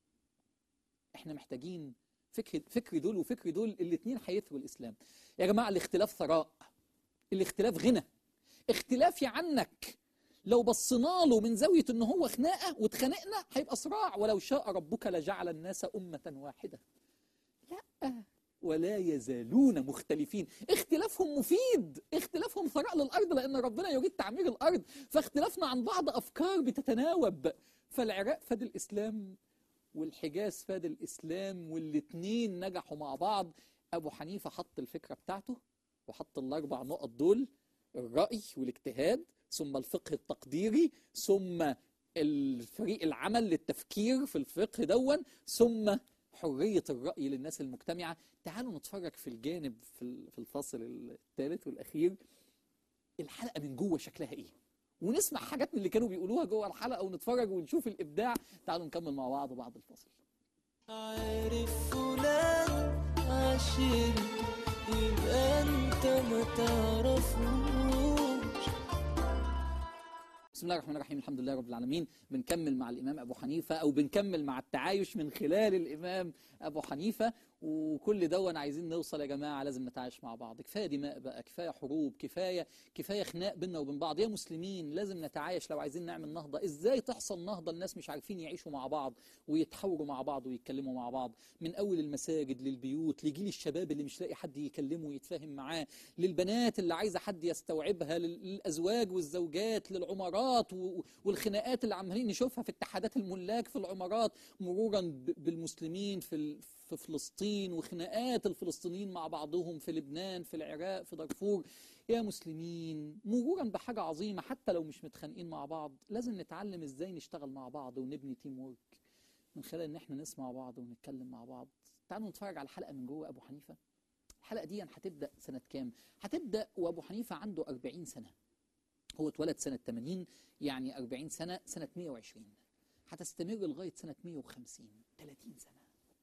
احنا محتاجين فكر فكر دول وفكر دول الاثنين هيثروا الاسلام يا جماعه الاختلاف ثراء الاختلاف غنى اختلافي عنك لو بصينا له من زاويه ان هو خناقه واتخانقنا هيبقى صراع ولو شاء ربك لجعل الناس امه واحده لا ولا يزالون مختلفين اختلافهم مفيد اختلافهم ثراء للارض لان ربنا يريد تعمير الارض فاختلافنا عن بعض افكار بتتناوب فالعراق فاد الاسلام والحجاز فاد الاسلام والاتنين نجحوا مع بعض ابو حنيفه حط الفكره بتاعته وحط الاربع نقط دول الراي والاجتهاد ثم الفقه التقديري ثم الفريق العمل للتفكير في الفقه دون ثم حرية الرأي للناس المجتمعة تعالوا نتفرج في الجانب في ال- في الفصل الثالث والأخير الحلقة من جوه شكلها إيه ونسمع حاجات من اللي كانوا بيقولوها جوه الحلقة ونتفرج ونشوف الإبداع تعالوا نكمل مع بعض بعد الفصل عارف فلان عشير يبقى انت ما تعرفوش بسم الله الرحمن الرحيم الحمد لله رب العالمين بنكمل مع الإمام أبو حنيفة أو بنكمل مع التعايش من خلال الإمام أبو حنيفة وكل دون عايزين نوصل يا جماعة لازم نتعايش مع بعض كفاية دماء بقى كفاية حروب كفاية كفاية خناق بينا وبين بعض يا مسلمين لازم نتعايش لو عايزين نعمل نهضة إزاي تحصل نهضة الناس مش عارفين يعيشوا مع بعض ويتحاوروا مع بعض ويتكلموا مع بعض من أول المساجد للبيوت لجيل الشباب اللي مش لاقي حد يكلمه ويتفاهم معاه للبنات اللي عايزة حد يستوعبها لل- للأزواج والزوجات للعمارات و- والخناقات اللي عمالين نشوفها في اتحادات الملاك في العمارات مرورا ب- بالمسلمين في ال- في فلسطين وخناقات الفلسطينيين مع بعضهم في لبنان في العراق في دارفور يا مسلمين مرورا بحاجة عظيمة حتى لو مش متخانقين مع بعض لازم نتعلم ازاي نشتغل مع بعض ونبني تيم وورك من خلال ان احنا نسمع بعض ونتكلم مع بعض تعالوا نتفرج على الحلقة من جوه ابو حنيفة الحلقة دي هتبدأ سنة كام هتبدأ وابو حنيفة عنده 40 سنة هو اتولد سنة 80 يعني 40 سنة سنة 120 هتستمر لغاية سنة 150 30 سنة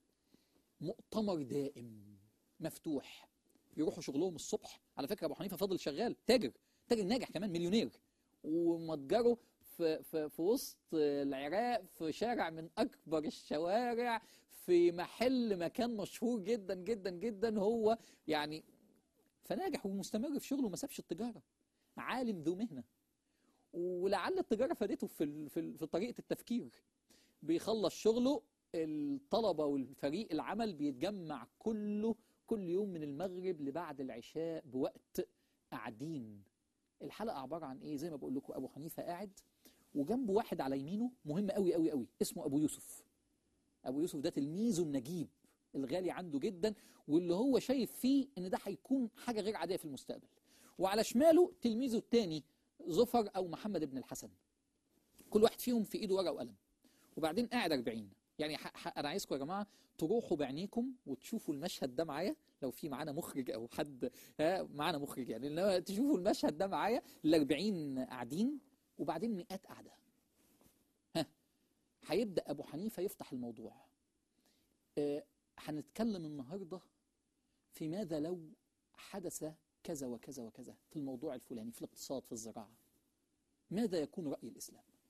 مؤتمر دائم مفتوح يروحوا شغلهم الصبح على فكرة أبو حنيفة فضل شغال تاجر تاجر ناجح كمان مليونير ومتجره في, في, في وسط العراق في شارع من أكبر الشوارع في محل مكان مشهور جدا جدا جدا هو يعني فناجح ومستمر في شغله وما سابش التجارة عالم ذو مهنة ولعل التجارة فادته في ال- في ال- في طريقة التفكير بيخلص شغله الطلبة والفريق العمل بيتجمع كله كل يوم من المغرب لبعد العشاء بوقت قاعدين الحلقة عبارة عن ايه زي ما بقول لكم ابو حنيفة قاعد وجنبه واحد على يمينه مهم قوي قوي قوي اسمه ابو يوسف ابو يوسف ده تلميذه النجيب الغالي عنده جدا واللي هو شايف فيه ان ده هيكون حاجة غير عادية في المستقبل وعلى شماله تلميذه الثاني ظفر او محمد بن الحسن كل واحد فيهم في ايده ورقه وقلم وبعدين قاعد 40 يعني ح- ح- انا عايزكم يا جماعه تروحوا بعينيكم وتشوفوا المشهد ده معايا لو في معانا مخرج او حد ها معانا مخرج يعني لما تشوفوا المشهد ده معايا ال 40 قاعدين وبعدين مئات قاعده ها هيبدا ابو حنيفه يفتح الموضوع آه، هنتكلم النهارده في ماذا لو حدث كذا وكذا وكذا في الموضوع الفلاني في الاقتصاد في الزراعه ماذا يكون راي الاسلام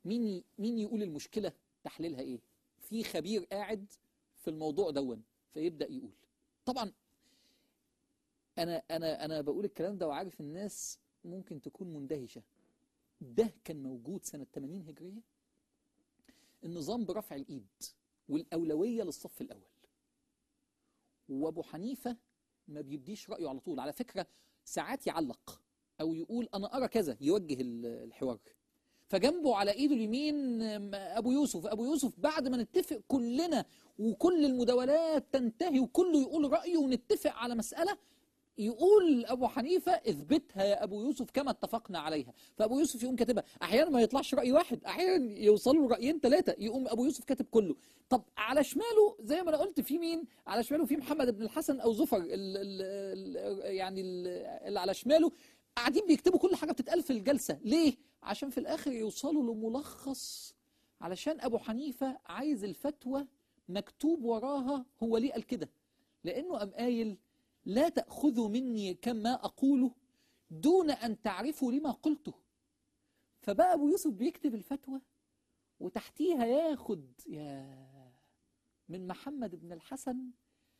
مين ي- مين يقول المشكله تحليلها ايه في خبير قاعد في الموضوع دون فيبدا يقول طبعا انا انا انا بقول الكلام ده وعارف الناس ممكن تكون مندهشه ده كان موجود سنه 80 هجريه النظام برفع الايد والاولويه للصف الاول وابو حنيفه ما بيبديش رايه على طول على فكره ساعات يعلق او يقول انا ارى كذا يوجه ال- الحوار فجنبه على ايده اليمين أم، ابو يوسف ابو يوسف بعد ما نتفق كلنا وكل المداولات تنتهي وكله يقول رايه ونتفق على مساله يقول ابو حنيفه اثبتها يا ابو يوسف كما اتفقنا عليها فابو يوسف يقوم كاتبها احيانا ما يطلعش راي واحد احيانا يوصلوا رايين ثلاثه يقوم ابو يوسف كاتب كله طب على شماله زي ما انا قلت في مين على شماله في محمد بن الحسن او زفر ال ال ال يعني ال- اللي على شماله قاعدين بيكتبوا كل حاجه بتتقال في الجلسه ليه عشان في الاخر يوصلوا لملخص علشان ابو حنيفه عايز الفتوى مكتوب وراها هو ليه قال كده لانه قام قايل لا تاخذوا مني كما اقوله دون ان تعرفوا لما قلته فبقى ابو يوسف بيكتب الفتوى وتحتيها ياخد يا من محمد بن الحسن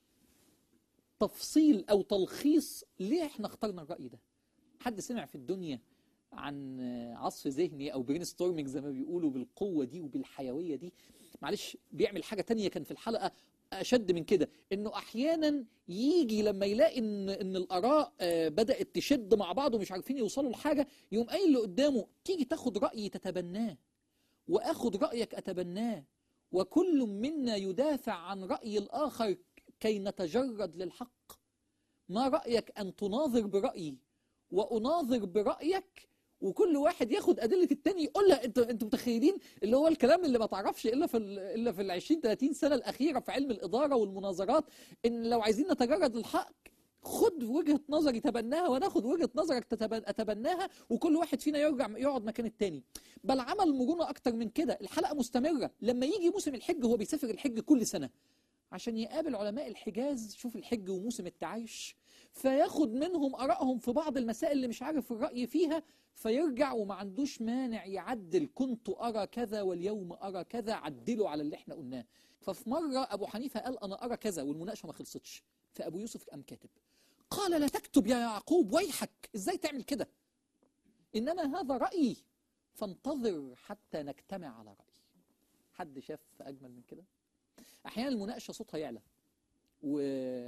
تفصيل او تلخيص ليه احنا اخترنا الراي ده حد سمع في الدنيا عن عصف ذهني او برين ستورمينج زي ما بيقولوا بالقوه دي وبالحيويه دي معلش بيعمل حاجه تانية كان في الحلقه اشد من كده انه احيانا يجي لما يلاقي ان ان الاراء آه، بدات تشد مع بعض ومش عارفين يوصلوا لحاجه يقوم قايل اللي قدامه تيجي تاخد رايي تتبناه واخد رايك اتبناه وكل منا يدافع عن راي الاخر كي نتجرد للحق ما رايك ان تناظر برايي واناظر برايك وكل واحد ياخد ادله التاني يقولها انت انتوا متخيلين اللي هو الكلام اللي ما تعرفش الا في ال- الا في ال 20 30 سنه الاخيره في علم الاداره والمناظرات ان لو عايزين نتجرد الحق خد وجهه نظري تبناها وانا اخد وجهه نظرك تتبن- اتبناها وكل واحد فينا يرجع يقعد مكان التاني بل عمل مرونه اكتر من كده الحلقه مستمره لما يجي موسم الحج هو بيسافر الحج كل سنه عشان يقابل علماء الحجاز شوف الحج وموسم التعايش فياخد منهم ارائهم في بعض المسائل اللي مش عارف الراي فيها فيرجع وما عندوش مانع يعدل كنت ارى كذا واليوم ارى كذا عدلوا على اللي احنا قلناه ففي مره ابو حنيفه قال انا ارى كذا والمناقشه ما خلصتش فابو يوسف قام كاتب قال لا تكتب يا يعقوب ويحك ازاي تعمل كده انما هذا رايي فانتظر حتى نجتمع على راي حد شاف اجمل من كده احيانا المناقشه صوتها يعلى و...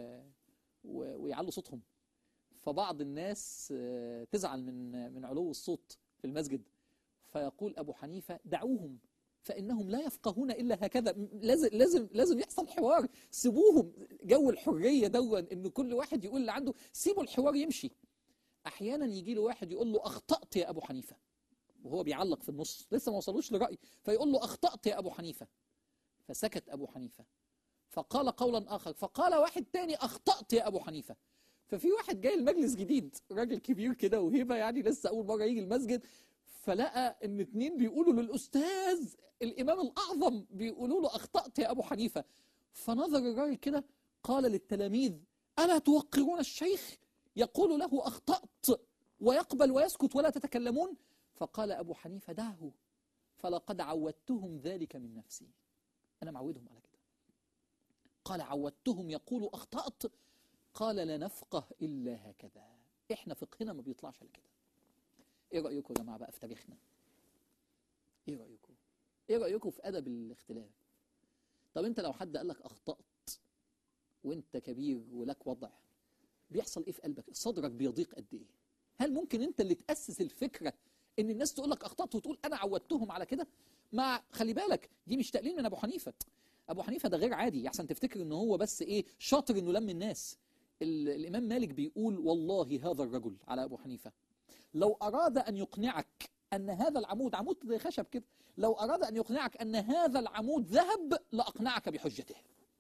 و... ويعلوا صوتهم فبعض الناس آه، تزعل من من علو الصوت في المسجد فيقول ابو حنيفه دعوهم فانهم لا يفقهون الا هكذا م- لازم لازم لازم يحصل حوار سيبوهم جو الحريه دون ان كل واحد يقول اللي عنده سيبوا الحوار يمشي احيانا يجي له واحد يقول له اخطات يا ابو حنيفه وهو بيعلق في النص لسه ما وصلوش لراي فيقول له اخطات يا ابو حنيفه فسكت ابو حنيفه فقال قولا اخر فقال واحد تاني اخطات يا ابو حنيفه ففي واحد جاي المجلس جديد راجل كبير كده وهبه يعني لسه اول مره يجي المسجد فلقى ان اتنين بيقولوا للاستاذ الامام الاعظم بيقولوا له اخطات يا ابو حنيفه فنظر الراجل كده قال للتلاميذ الا توقرون الشيخ يقول له اخطات ويقبل ويسكت ولا تتكلمون فقال ابو حنيفه دعه فلقد عودتهم ذلك من نفسي انا معودهم على كده قال عودتهم يقولوا اخطات قال لا نفقه الا هكذا احنا فقهنا ما بيطلعش على كده ايه رايكم يا جماعه بقى في تاريخنا ايه رايكم ايه رايكم في ادب الاختلاف طب انت لو حد قال لك اخطات وانت كبير ولك وضع بيحصل ايه في قلبك صدرك بيضيق قد ايه هل ممكن انت اللي تاسس الفكره ان الناس تقول لك اخطات وتقول انا عودتهم على كده مع خلي بالك دي مش تقليل من ابو حنيفه ابو حنيفه ده غير عادي احسن تفتكر ان هو بس ايه شاطر انه لم الناس ال- الامام مالك بيقول والله هذا الرجل على ابو حنيفه لو اراد ان يقنعك ان هذا العمود عمود زي خشب كده لو اراد ان يقنعك ان هذا العمود ذهب لاقنعك بحجته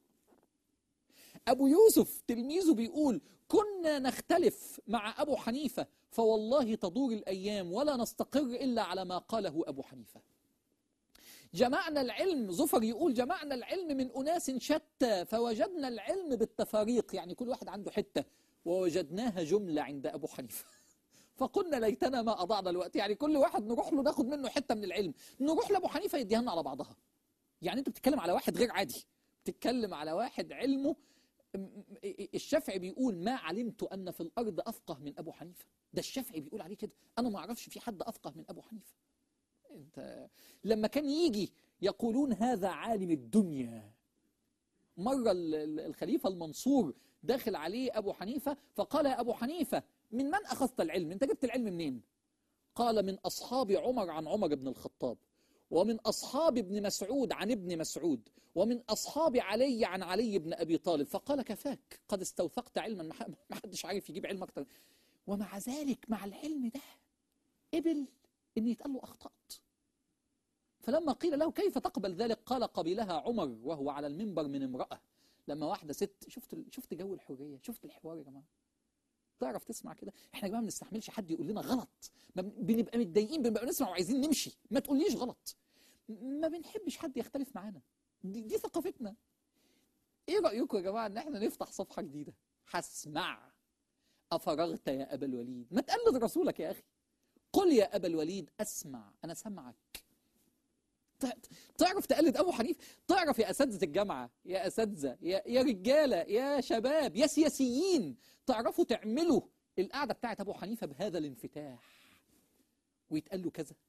ابو يوسف تلميذه بيقول كنا نختلف مع ابو حنيفه فوالله تدور الايام ولا نستقر الا على ما قاله ابو حنيفه جمعنا العلم زفر يقول جمعنا العلم من أناس شتى فوجدنا العلم بالتفاريق يعني كل واحد عنده حتة ووجدناها جملة عند أبو حنيفة فقلنا ليتنا ما اضعنا الوقت يعني كل واحد نروح له ناخد منه حته من العلم نروح لابو حنيفه يديها لنا على بعضها يعني انت بتتكلم على واحد غير عادي بتتكلم على واحد علمه م- م- الشافعي بيقول ما علمت ان في الارض افقه من ابو حنيفه ده الشافعي بيقول عليه كده انا ما اعرفش في حد افقه من ابو حنيفه انت لما كان يجي يقولون هذا عالم الدنيا مرة ال- ال- الخليفة المنصور داخل عليه أبو حنيفة فقال يا أبو حنيفة من من أخذت العلم أنت جبت العلم منين قال من أصحاب عمر عن عمر بن الخطاب ومن أصحاب ابن مسعود عن ابن مسعود ومن أصحاب علي عن علي بن أبي طالب فقال كفاك قد استوثقت علما ما ح- ما حدش عارف يجيب علم أكتر ومع ذلك مع العلم ده قبل أن يتقال له أخطأت فلما قيل له كيف تقبل ذلك قال قبلها عمر وهو على المنبر من امرأة لما واحدة ست شفت شفت جو الحرية شفت الحوار يا جماعة تعرف تسمع كده احنا يا جماعه ما بنستحملش حد يقول لنا غلط ما بن- بنبقى متضايقين بنبقى نسمع وعايزين نمشي ما تقوليش غلط ما بنحبش حد يختلف معانا دي, دي ثقافتنا ايه رايكم يا جماعه ان احنا نفتح صفحه جديده هسمع افرغت يا ابا الوليد ما تقلد رسولك يا اخي قل يا ابا الوليد اسمع انا سمعك تع- تعرف تقلد ابو حنيفه تعرف يا اساتذه الجامعه يا اساتذه يا, يا رجاله يا شباب يا سياسيين تعرفوا تعملوا القعده بتاعت ابو حنيفه بهذا الانفتاح ويتقال له كذا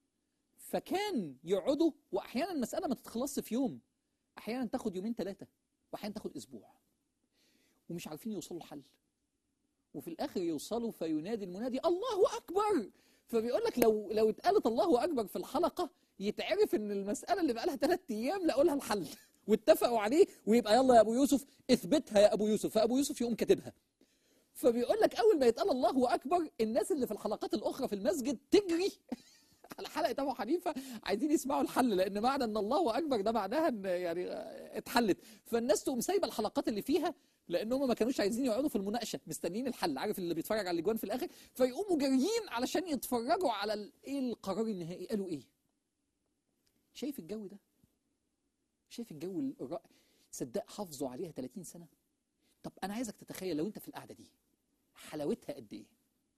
فكان يقعدوا واحيانا المساله ما تتخلصش في يوم احيانا تاخد يومين ثلاثه واحيانا تاخد اسبوع ومش عارفين يوصلوا لحل وفي الاخر يوصلوا فينادي المنادي الله اكبر فبيقول لك لو لو اتقالت الله اكبر في الحلقه يتعرف ان المساله اللي بقى لها ثلاث ايام لقوا لها الحل واتفقوا عليه ويبقى يلا يا ابو يوسف اثبتها يا ابو يوسف فابو يوسف يقوم كاتبها فبيقول لك اول ما يتقال الله اكبر الناس اللي في الحلقات الاخرى في المسجد تجري على حلقه ابو حنيفه عايزين يسمعوا الحل لان معنى ان الله اكبر ده معناها ان يعني اتحلت فالناس تقوم سايبه الحلقات اللي فيها لان هم ما كانوش عايزين يقعدوا في المناقشه مستنيين الحل عارف اللي بيتفرج على الاجوان في الاخر فيقوموا جاريين علشان يتفرجوا على ال- ايه القرار النهائي قالوا ايه شايف الجو ده شايف الجو الرائع صدق حافظوا عليها 30 سنه طب انا عايزك تتخيل لو انت في القعده دي حلاوتها قد ايه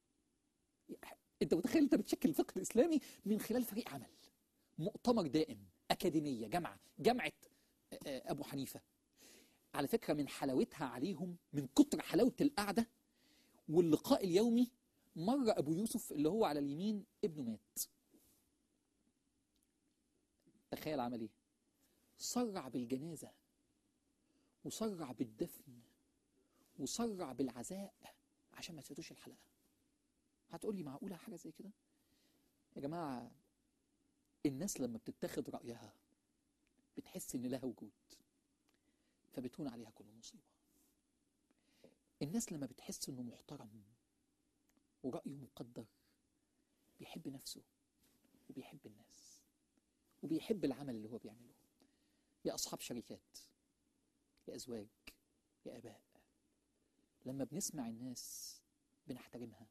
انت متخيل انت بتشكل الفقه الاسلامي من خلال فريق عمل مؤتمر دائم اكاديميه جامعه جامعه آه، آه، ابو حنيفه على فكره من حلاوتها عليهم من كتر حلاوه القعده واللقاء اليومي مره ابو يوسف اللي هو على اليمين ابنه مات تخيل عمل ايه سرع بالجنازه وسرع بالدفن وسرع بالعزاء عشان ما تفوتوش الحلقه هتقول لي معقوله حاجه زي كده يا جماعه الناس لما بتتاخد رايها بتحس ان لها وجود فبتهون عليها كل مصيبه الناس لما بتحس انه محترم ورايه مقدر بيحب نفسه وبيحب الناس وبيحب العمل اللي هو بيعمله يا اصحاب شركات يا ازواج يا اباء لما بنسمع الناس بنحترمها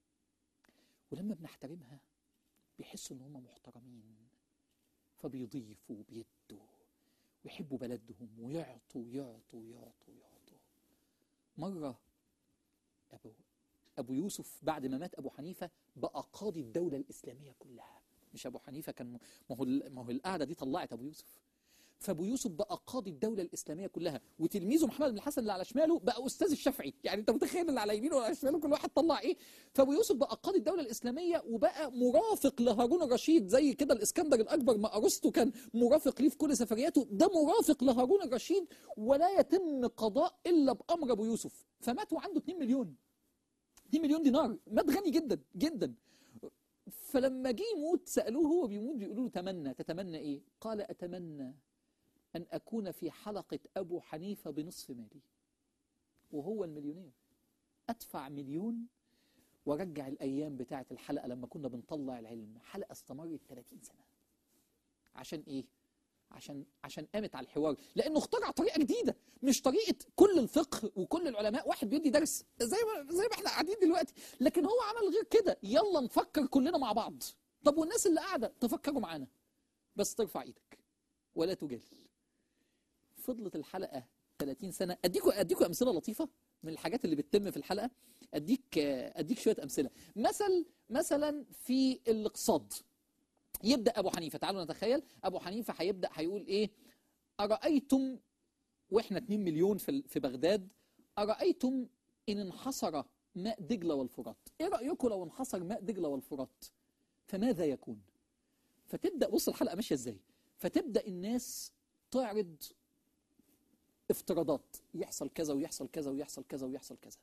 ولما بنحترمها بيحسوا ان هم محترمين فبيضيفوا وبيدوا ويحبوا بلدهم ويعطوا ويعطوا ويعطوا ويعطوا مرة أبو أبو يوسف بعد ما مات أبو حنيفة بقى قاضي الدولة الإسلامية كلها مش أبو حنيفة كان ما هو ما هو القعدة دي طلعت أبو يوسف فابو يوسف بقى قاضي الدوله الاسلاميه كلها وتلميذه محمد بن الحسن اللي على شماله بقى استاذ الشافعي يعني انت متخيل اللي على يمينه وعلى شماله كل واحد طلع ايه فابو يوسف بقى قاضي الدوله الاسلاميه وبقى مرافق لهارون الرشيد زي كده الاسكندر الاكبر ما ارسطو كان مرافق ليه في كل سفرياته ده مرافق لهارون الرشيد ولا يتم قضاء الا بامر ابو يوسف فمات وعنده 2 مليون 2 مليون دينار مات غني جدا جدا فلما جه يموت سالوه هو بيموت بيقولوا له تمنى تتمنى ايه قال اتمنى أن أكون في حلقة أبو حنيفة بنصف مالي وهو المليونير أدفع مليون وارجع الأيام بتاعة الحلقة لما كنا بنطلع العلم حلقة استمرت 30 سنة عشان إيه؟ عشان عشان قامت على الحوار لانه اخترع طريقه جديده مش طريقه كل الفقه وكل العلماء واحد بيدي درس زي ما زي ما احنا قاعدين دلوقتي لكن هو عمل غير كده يلا نفكر كلنا مع بعض طب والناس اللي قاعده تفكروا معانا بس ترفع ايدك ولا تجل فضلت الحلقه 30 سنه اديكم اديكم امثله لطيفه من الحاجات اللي بتتم في الحلقه اديك اديك شويه امثله مثل مثلا في الاقتصاد يبدا ابو حنيفه تعالوا نتخيل ابو حنيفه هيبدا هيقول ايه ارايتم واحنا 2 مليون في في بغداد ارايتم ان انحصر ماء دجله والفرات ايه رايكم لو انحصر ماء دجله والفرات فماذا يكون فتبدا بص الحلقه ماشيه ازاي فتبدا الناس تعرض افتراضات يحصل كذا ويحصل كذا ويحصل كذا ويحصل كذا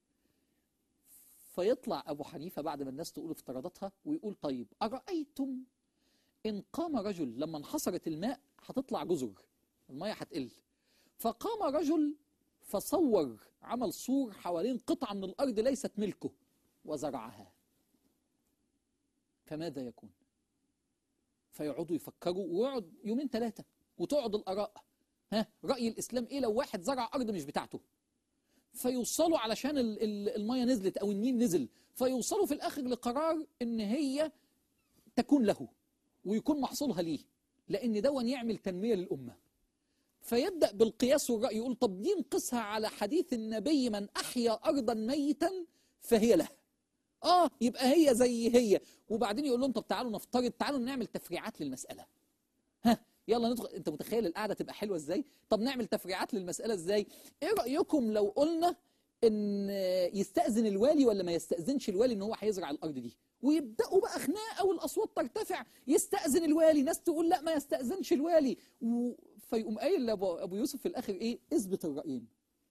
فيطلع ابو حنيفه بعد ما الناس تقول افتراضاتها ويقول طيب ارايتم ان قام رجل لما انحصرت الماء هتطلع جزر الميه هتقل فقام رجل فصور عمل سور حوالين قطعه من الارض ليست ملكه وزرعها فماذا يكون فيقعدوا يفكروا ويقعد يومين ثلاثه وتقعد الاراء ها راي الاسلام ايه لو واحد زرع ارض مش بتاعته فيوصلوا علشان ال- ال- الميه نزلت او النيل نزل فيوصلوا في الاخر لقرار ان هي تكون له ويكون محصولها ليه لان دون يعمل تنميه للامه فيبدا بالقياس والراي يقول طب دي نقيسها على حديث النبي من احيا ارضا ميتا فهي له اه يبقى هي زي هي وبعدين يقول لهم طب تعالوا نفترض تعالوا نعمل تفريعات للمساله ها يلا ندخل انت متخيل القعده تبقى حلوه ازاي طب نعمل تفريعات للمساله ازاي ايه رايكم لو قلنا ان يستاذن الوالي ولا ما يستاذنش الوالي ان هو هيزرع الارض دي ويبداوا بقى خناقه والاصوات ترتفع يستاذن الوالي ناس تقول لا ما يستاذنش الوالي و... فيقوم قايل لابو ابو يوسف في الاخر ايه اثبت الرايين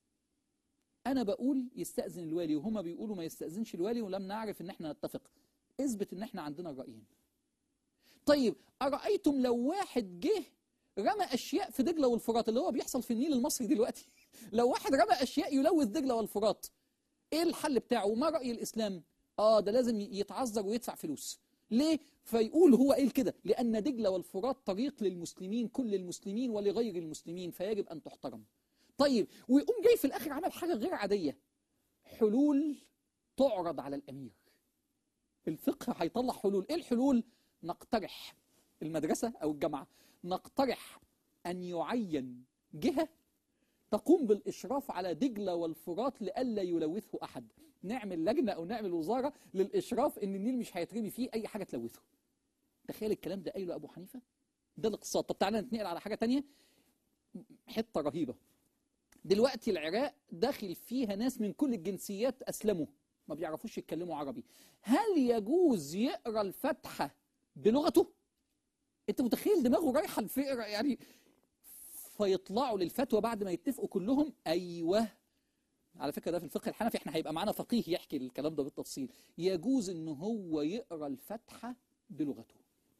انا بقول يستاذن الوالي وهما بيقولوا ما يستاذنش الوالي ولم نعرف ان احنا نتفق اثبت ان احنا عندنا الرايين طيب ارايتم لو واحد جه رمى اشياء في دجله والفرات اللي هو بيحصل في النيل المصري دلوقتي لو واحد رمى اشياء يلوث دجله والفرات ايه الحل بتاعه ما راي الاسلام اه ده لازم يتعذر ويدفع فلوس ليه فيقول هو ايه كده لان دجله والفرات طريق للمسلمين كل المسلمين ولغير المسلمين فيجب ان تحترم طيب ويقوم جاي في الاخر عمل حاجه غير عاديه حلول تعرض على الامير الفقه هيطلع حلول ايه الحلول نقترح المدرسه او الجامعه نقترح ان يعين جهه تقوم بالاشراف على دجله والفرات لئلا يلوثه احد نعمل لجنه او نعمل وزاره للاشراف ان النيل مش هيترمي فيه اي حاجه تلوثه تخيل الكلام ده قايله ابو حنيفه ده الاقتصاد طب تعالى نتنقل على حاجه تانية حته رهيبه دلوقتي العراق داخل فيها ناس من كل الجنسيات اسلموا ما بيعرفوش يتكلموا عربي هل يجوز يقرا الفاتحه بلغته انت متخيل دماغه رايحه لفقر يعني فيطلعوا للفتوى بعد ما يتفقوا كلهم ايوه على فكره ده في الفقه الحنفي احنا هيبقى معانا فقيه يحكي الكلام ده بالتفصيل يجوز ان هو يقرا الفاتحه بلغته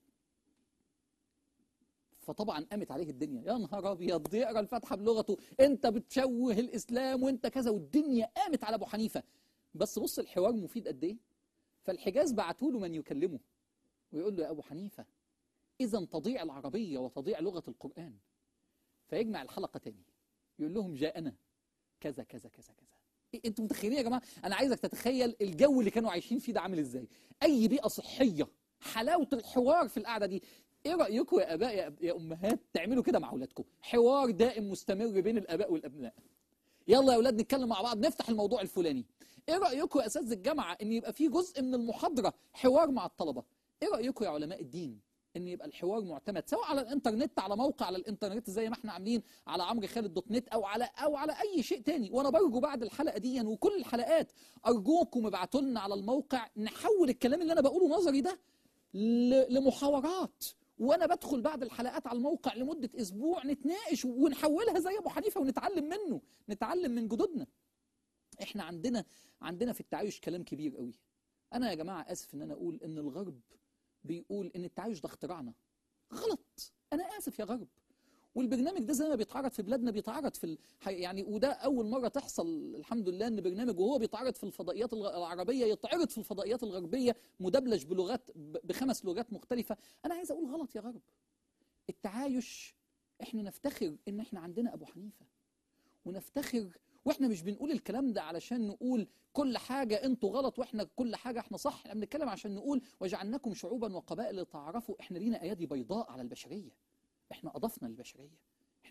فطبعا قامت عليه الدنيا يا نهار ابيض يقرا الفاتحه بلغته انت بتشوه الاسلام وانت كذا والدنيا قامت على ابو حنيفه بس بص الحوار مفيد قد ايه فالحجاز بعتوا له من يكلمه ويقول له يا ابو حنيفه اذا تضيع العربيه وتضيع لغه القران فيجمع الحلقه تاني يقول لهم جاءنا كذا كذا كذا كذا إيه انتوا متخيلين يا جماعه انا عايزك تتخيل الجو اللي كانوا عايشين فيه ده عامل ازاي اي بيئه صحيه حلاوه الحوار في القعده دي ايه رايكم يا اباء يا, يا امهات تعملوا كده مع اولادكم حوار دائم مستمر بين الاباء والابناء يلا يا اولاد نتكلم مع بعض نفتح الموضوع الفلاني ايه رايكم يا اساتذه الجامعه ان يبقى في جزء من المحاضره حوار مع الطلبه ايه رايكم يا علماء الدين ان يبقى الحوار معتمد سواء على الانترنت على موقع على الانترنت زي ما احنا عاملين على عمرو خالد دوت نت او على او على اي شيء تاني وانا برجو بعد الحلقه دي وكل الحلقات ارجوكم ابعتوا لنا على الموقع نحول الكلام اللي انا بقوله نظري ده ل- لمحاورات وانا بدخل بعد الحلقات على الموقع لمده اسبوع نتناقش ونحولها زي ابو حنيفه ونتعلم منه نتعلم من جدودنا احنا عندنا عندنا في التعايش كلام كبير قوي انا يا جماعه اسف ان انا اقول ان الغرب بيقول ان التعايش ده اختراعنا غلط انا اسف يا غرب والبرنامج ده زي ما بيتعرض في بلادنا بيتعرض في ال... يعني وده اول مره تحصل الحمد لله ان برنامج وهو بيتعرض في الفضائيات الغ- العربيه يتعرض في الفضائيات الغربيه مدبلج بلغات ب- بخمس لغات مختلفه انا عايز اقول غلط يا غرب التعايش احنا نفتخر ان احنا عندنا ابو حنيفه ونفتخر واحنا مش بنقول الكلام ده علشان نقول كل حاجة انتوا غلط واحنا كل حاجة احنا صح احنا بنتكلم عشان نقول وجعلناكم شعوبا وقبائل لتعارفوا احنا لينا ايادي بيضاء على البشرية احنا اضفنا للبشرية احنا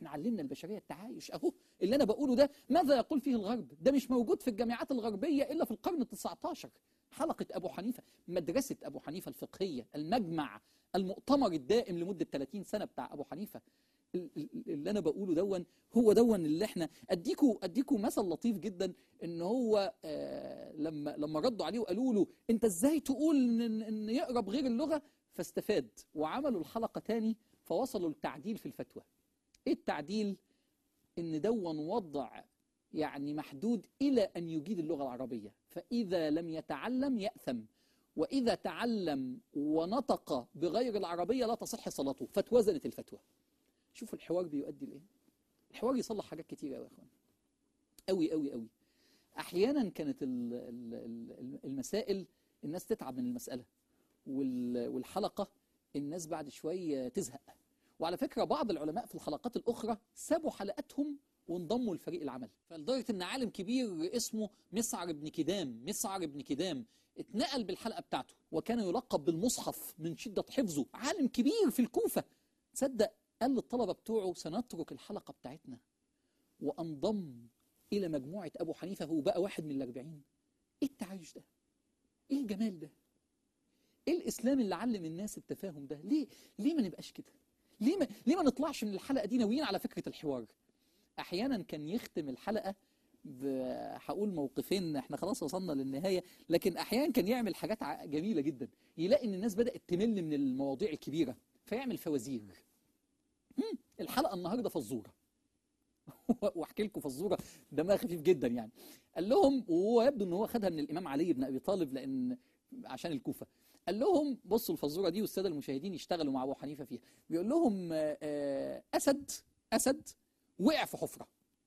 احنا علمنا البشريه التعايش اهو اللي انا بقوله ده ماذا يقول فيه الغرب ده مش موجود في الجامعات الغربيه الا في القرن ال19 حلقه ابو حنيفه مدرسه ابو حنيفه الفقهيه المجمع المؤتمر الدائم لمده 30 سنه بتاع ابو حنيفه ال- ال- اللي انا بقوله دون هو دون اللي احنا اديكوا اديكوا مثل لطيف جدا ان هو آه لما لما ردوا عليه وقالوا له انت ازاي تقول ان, إن يقرا بغير اللغه فاستفاد وعملوا الحلقه تاني فوصلوا للتعديل في الفتوى ايه التعديل ان دون وضع يعني محدود الى ان يجيد اللغه العربيه فاذا لم يتعلم ياثم واذا تعلم ونطق بغير العربيه لا تصح صلاته فاتوزنت الفتوى شوفوا الحوار بيؤدي لايه الحوار يصلح حاجات كتير قوي يا اخوان قوي قوي قوي احيانا كانت ال- ال- ال- المسائل الناس تتعب من المساله وال- والحلقه الناس بعد شويه تزهق وعلى فكره بعض العلماء في الحلقات الاخرى سابوا حلقاتهم وانضموا لفريق العمل فلدرجه ان عالم كبير اسمه مسعر بن كدام مسعر بن كدام اتنقل بالحلقه بتاعته وكان يلقب بالمصحف من شده حفظه عالم كبير في الكوفه تصدق قال للطلبه بتوعه سنترك الحلقه بتاعتنا وانضم الى مجموعه ابو حنيفه هو بقى واحد من الاربعين ايه التعايش ده ايه الجمال ده ايه الاسلام اللي علم الناس التفاهم ده ليه ليه ما نبقاش كده ليه ما ليه ما نطلعش من الحلقه دي ناويين على فكره الحوار احيانا كان يختم الحلقه ب- هقول موقفين احنا خلاص وصلنا للنهايه لكن احيانا كان يعمل حاجات ع- جميله جدا يلاقي ان الناس بدات تمل من المواضيع الكبيره فيعمل فوازير مم، الحلقه النهارده فزوره واحكي لكم فزوره دمها خفيف جدا يعني قال لهم وهو يبدو ان هو خدها من الامام علي بن ابي طالب لان عشان الكوفه قال لهم بصوا الفزوره دي والساده المشاهدين يشتغلوا مع ابو حنيفه فيها بيقول لهم آه، آه، اسد اسد وقع في حفره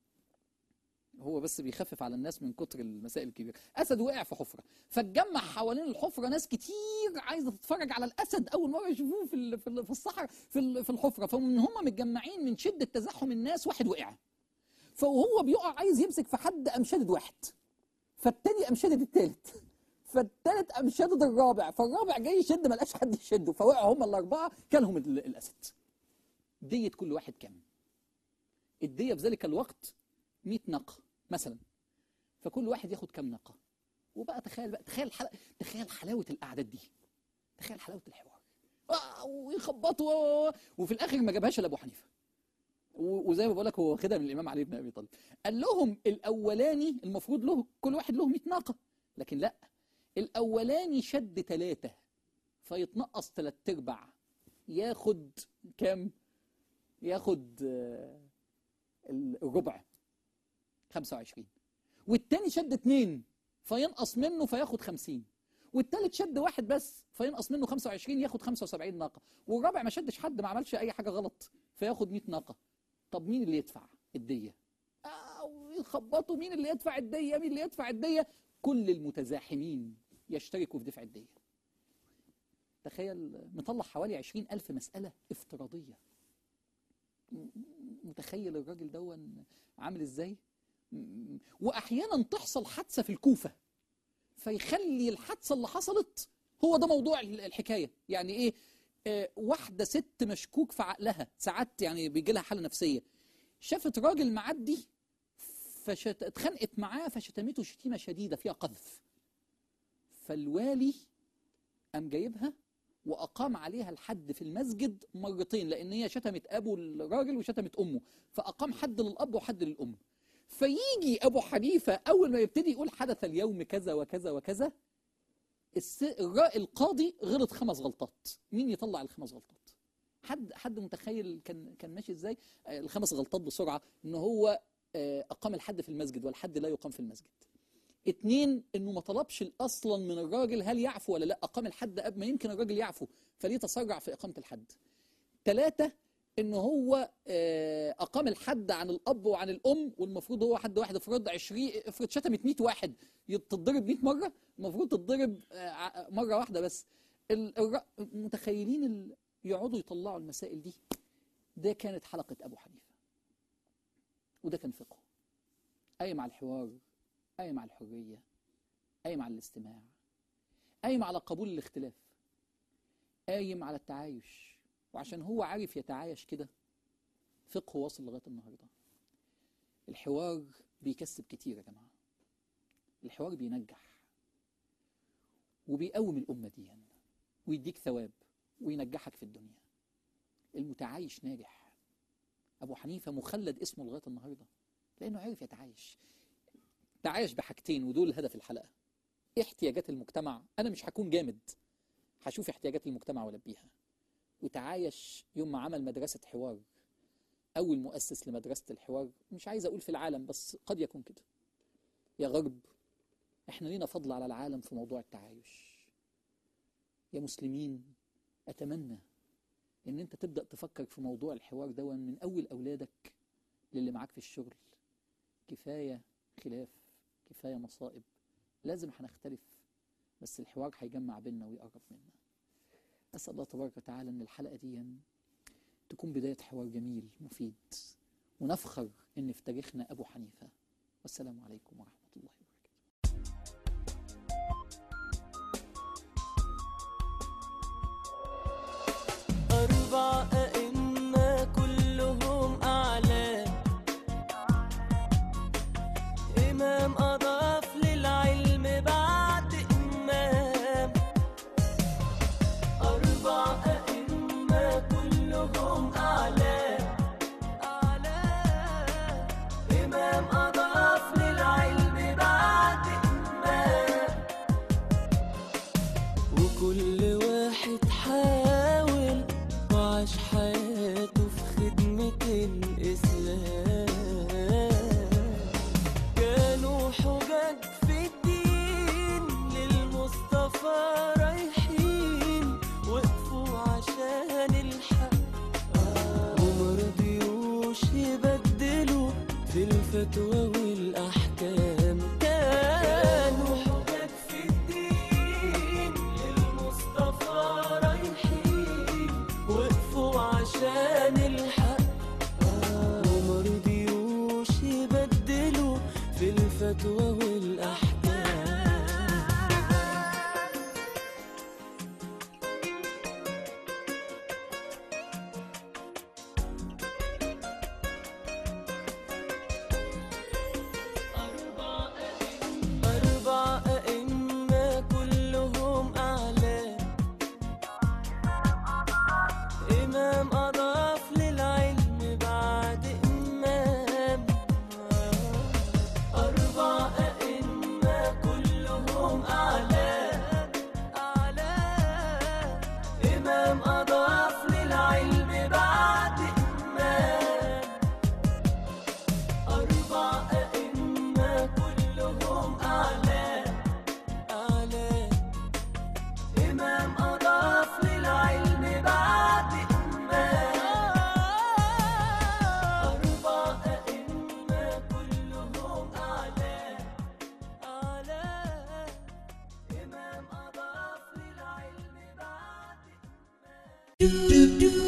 هو بس بيخفف على الناس من كتر المسائل الكبيره اسد وقع في حفره فاتجمع حوالين الحفره ناس كتير عايزه تتفرج على الاسد اول مره يشوفوه في ال- في ال- في الصحراء في ال- في الحفره فمن هم متجمعين من شده تزاحم الناس واحد وقع فوهو بيقع عايز يمسك في حد قام شادد واحد فالتاني قام شادد التالت فالتالت قام شادد الرابع فالرابع جاي يشد ما لقاش حد يشده فوقعوا هم الاربعه كلهم ال- الاسد دية كل واحد كام الدية في ذلك الوقت 100 ناقة مثلا فكل واحد ياخد كام ناقة وبقى تخيل بقى تخيل حل... تخيل حلاوة القعدات دي تخيل حلاوة الحوار آه، ويخبطوا وفي الاخر ما جابهاش الا ابو حنيفه و- وزي ما بقول لك هو واخدها من الامام علي بن ابي طالب قال لهم الاولاني المفروض له كل واحد له 100 ناقه لكن لا الاولاني شد ثلاثه فيتنقص ثلاث ارباع ياخد كام ياخد آه، الربع 25 والتاني شد اتنين فينقص منه فياخد 50 والتالت شد واحد بس فينقص منه 25 ياخد 75 ناقه والرابع ما شدش حد ما عملش اي حاجه غلط فياخد 100 ناقه طب مين اللي يدفع الديه آه ويخبطوا مين اللي يدفع الديه مين اللي يدفع الديه كل المتزاحمين يشتركوا في دفع الديه تخيل مطلع حوالي 20 ألف مسألة افتراضية م- متخيل الراجل دون عامل ازاي م- واحيانا تحصل حادثه في الكوفه فيخلي الحادثه اللي حصلت هو ده موضوع ال- الحكايه يعني ايه آه واحده ست مشكوك في عقلها ساعات يعني بيجي لها حاله نفسيه شافت راجل معدي فاتخانقت معاه فشتمته شتيمه شديده فيها قذف فالوالي قام جايبها واقام عليها الحد في المسجد مرتين لان هي شتمت ابو الراجل وشتمت امه فاقام حد للاب وحد للام فيجي ابو حنيفه اول ما يبتدي يقول حدث اليوم كذا وكذا وكذا الس... الرا- القاضي غلط خمس غلطات مين يطلع الخمس غلطات حد حد متخيل كان كان ماشي ازاي آه، الخمس غلطات بسرعه ان هو آه، اقام الحد في المسجد والحد لا يقام في المسجد اتنين انه ما طلبش اصلا من الراجل هل يعفو ولا لا اقام الحد قبل ما يمكن الراجل يعفو فليه تسرع في اقامه الحد ثلاثة ان هو آه، اقام الحد عن الاب وعن الام والمفروض هو حد واحد افرض 20 افرض شتمت 100 واحد يت- تتضرب 100 مره المفروض تتضرب آه، ع- مره واحده بس ال- الر- متخيلين ال- يقعدوا يطلعوا المسائل دي ده كانت حلقه ابو حنيفه وده كان فقه قايم على الحوار قايم على الحريه قايم على الاستماع قايم على قبول الاختلاف قايم على التعايش وعشان هو عارف يتعايش كده فقه واصل لغايه النهارده الحوار بيكسب كتير يا جماعه الحوار بينجح وبيقوم الامه دي ويديك ثواب وينجحك في الدنيا المتعايش ناجح ابو حنيفه مخلد اسمه لغايه النهارده لانه عرف يتعايش تعايش بحاجتين ودول هدف الحلقه إيه احتياجات المجتمع انا مش هكون جامد هشوف احتياجات المجتمع والبيها وتعايش يوم ما عمل مدرسه حوار اول مؤسس لمدرسه الحوار مش عايز اقول في العالم بس قد يكون كده يا غرب احنا لينا فضل على العالم في موضوع التعايش يا مسلمين اتمنى ان انت تبدا تفكر في موضوع الحوار ده من اول اولادك للي معاك في الشغل كفايه خلاف كفايه مصائب لازم هنختلف بس الحوار هيجمع بينا ويقرب منا اسال الله تبارك وتعالى ان الحلقه دي تكون بدايه حوار جميل مفيد ونفخر ان في تاريخنا ابو حنيفه والسلام عليكم ورحمه الله وبركاته أربع أئمة كلهم أعلام إمام أضاف للعلم بعد إمام أربع أئمة كلهم أعلام أعلام إمام أضاف للعلم بعد إمام وكل واحد حاول وعاش حياته في خدمة الإسلام كانوا حجج في الدين للمصطفى رايحين وقفوا عشان الحق ومرضيوش يبدلوا في الفتوى والأحكام كانوا حجج في الدين للمصطفى رايحين وقفوا عشان الحق ومرضيوش يبدلوا في الفتوى والأحكام أربع أئمة كلهم أعلام إمام أضاف للعلم بعد إمام أربع أئمة كلهم أعلام أعلام إمام أضاف للعلم بعد إمام أربع أئمة كلهم أعلام أعلام إمام أضاف للعلم بعد إمام أربع أئمة كلهم أعلام أعلام إمام أضاف للعلم بعد إمام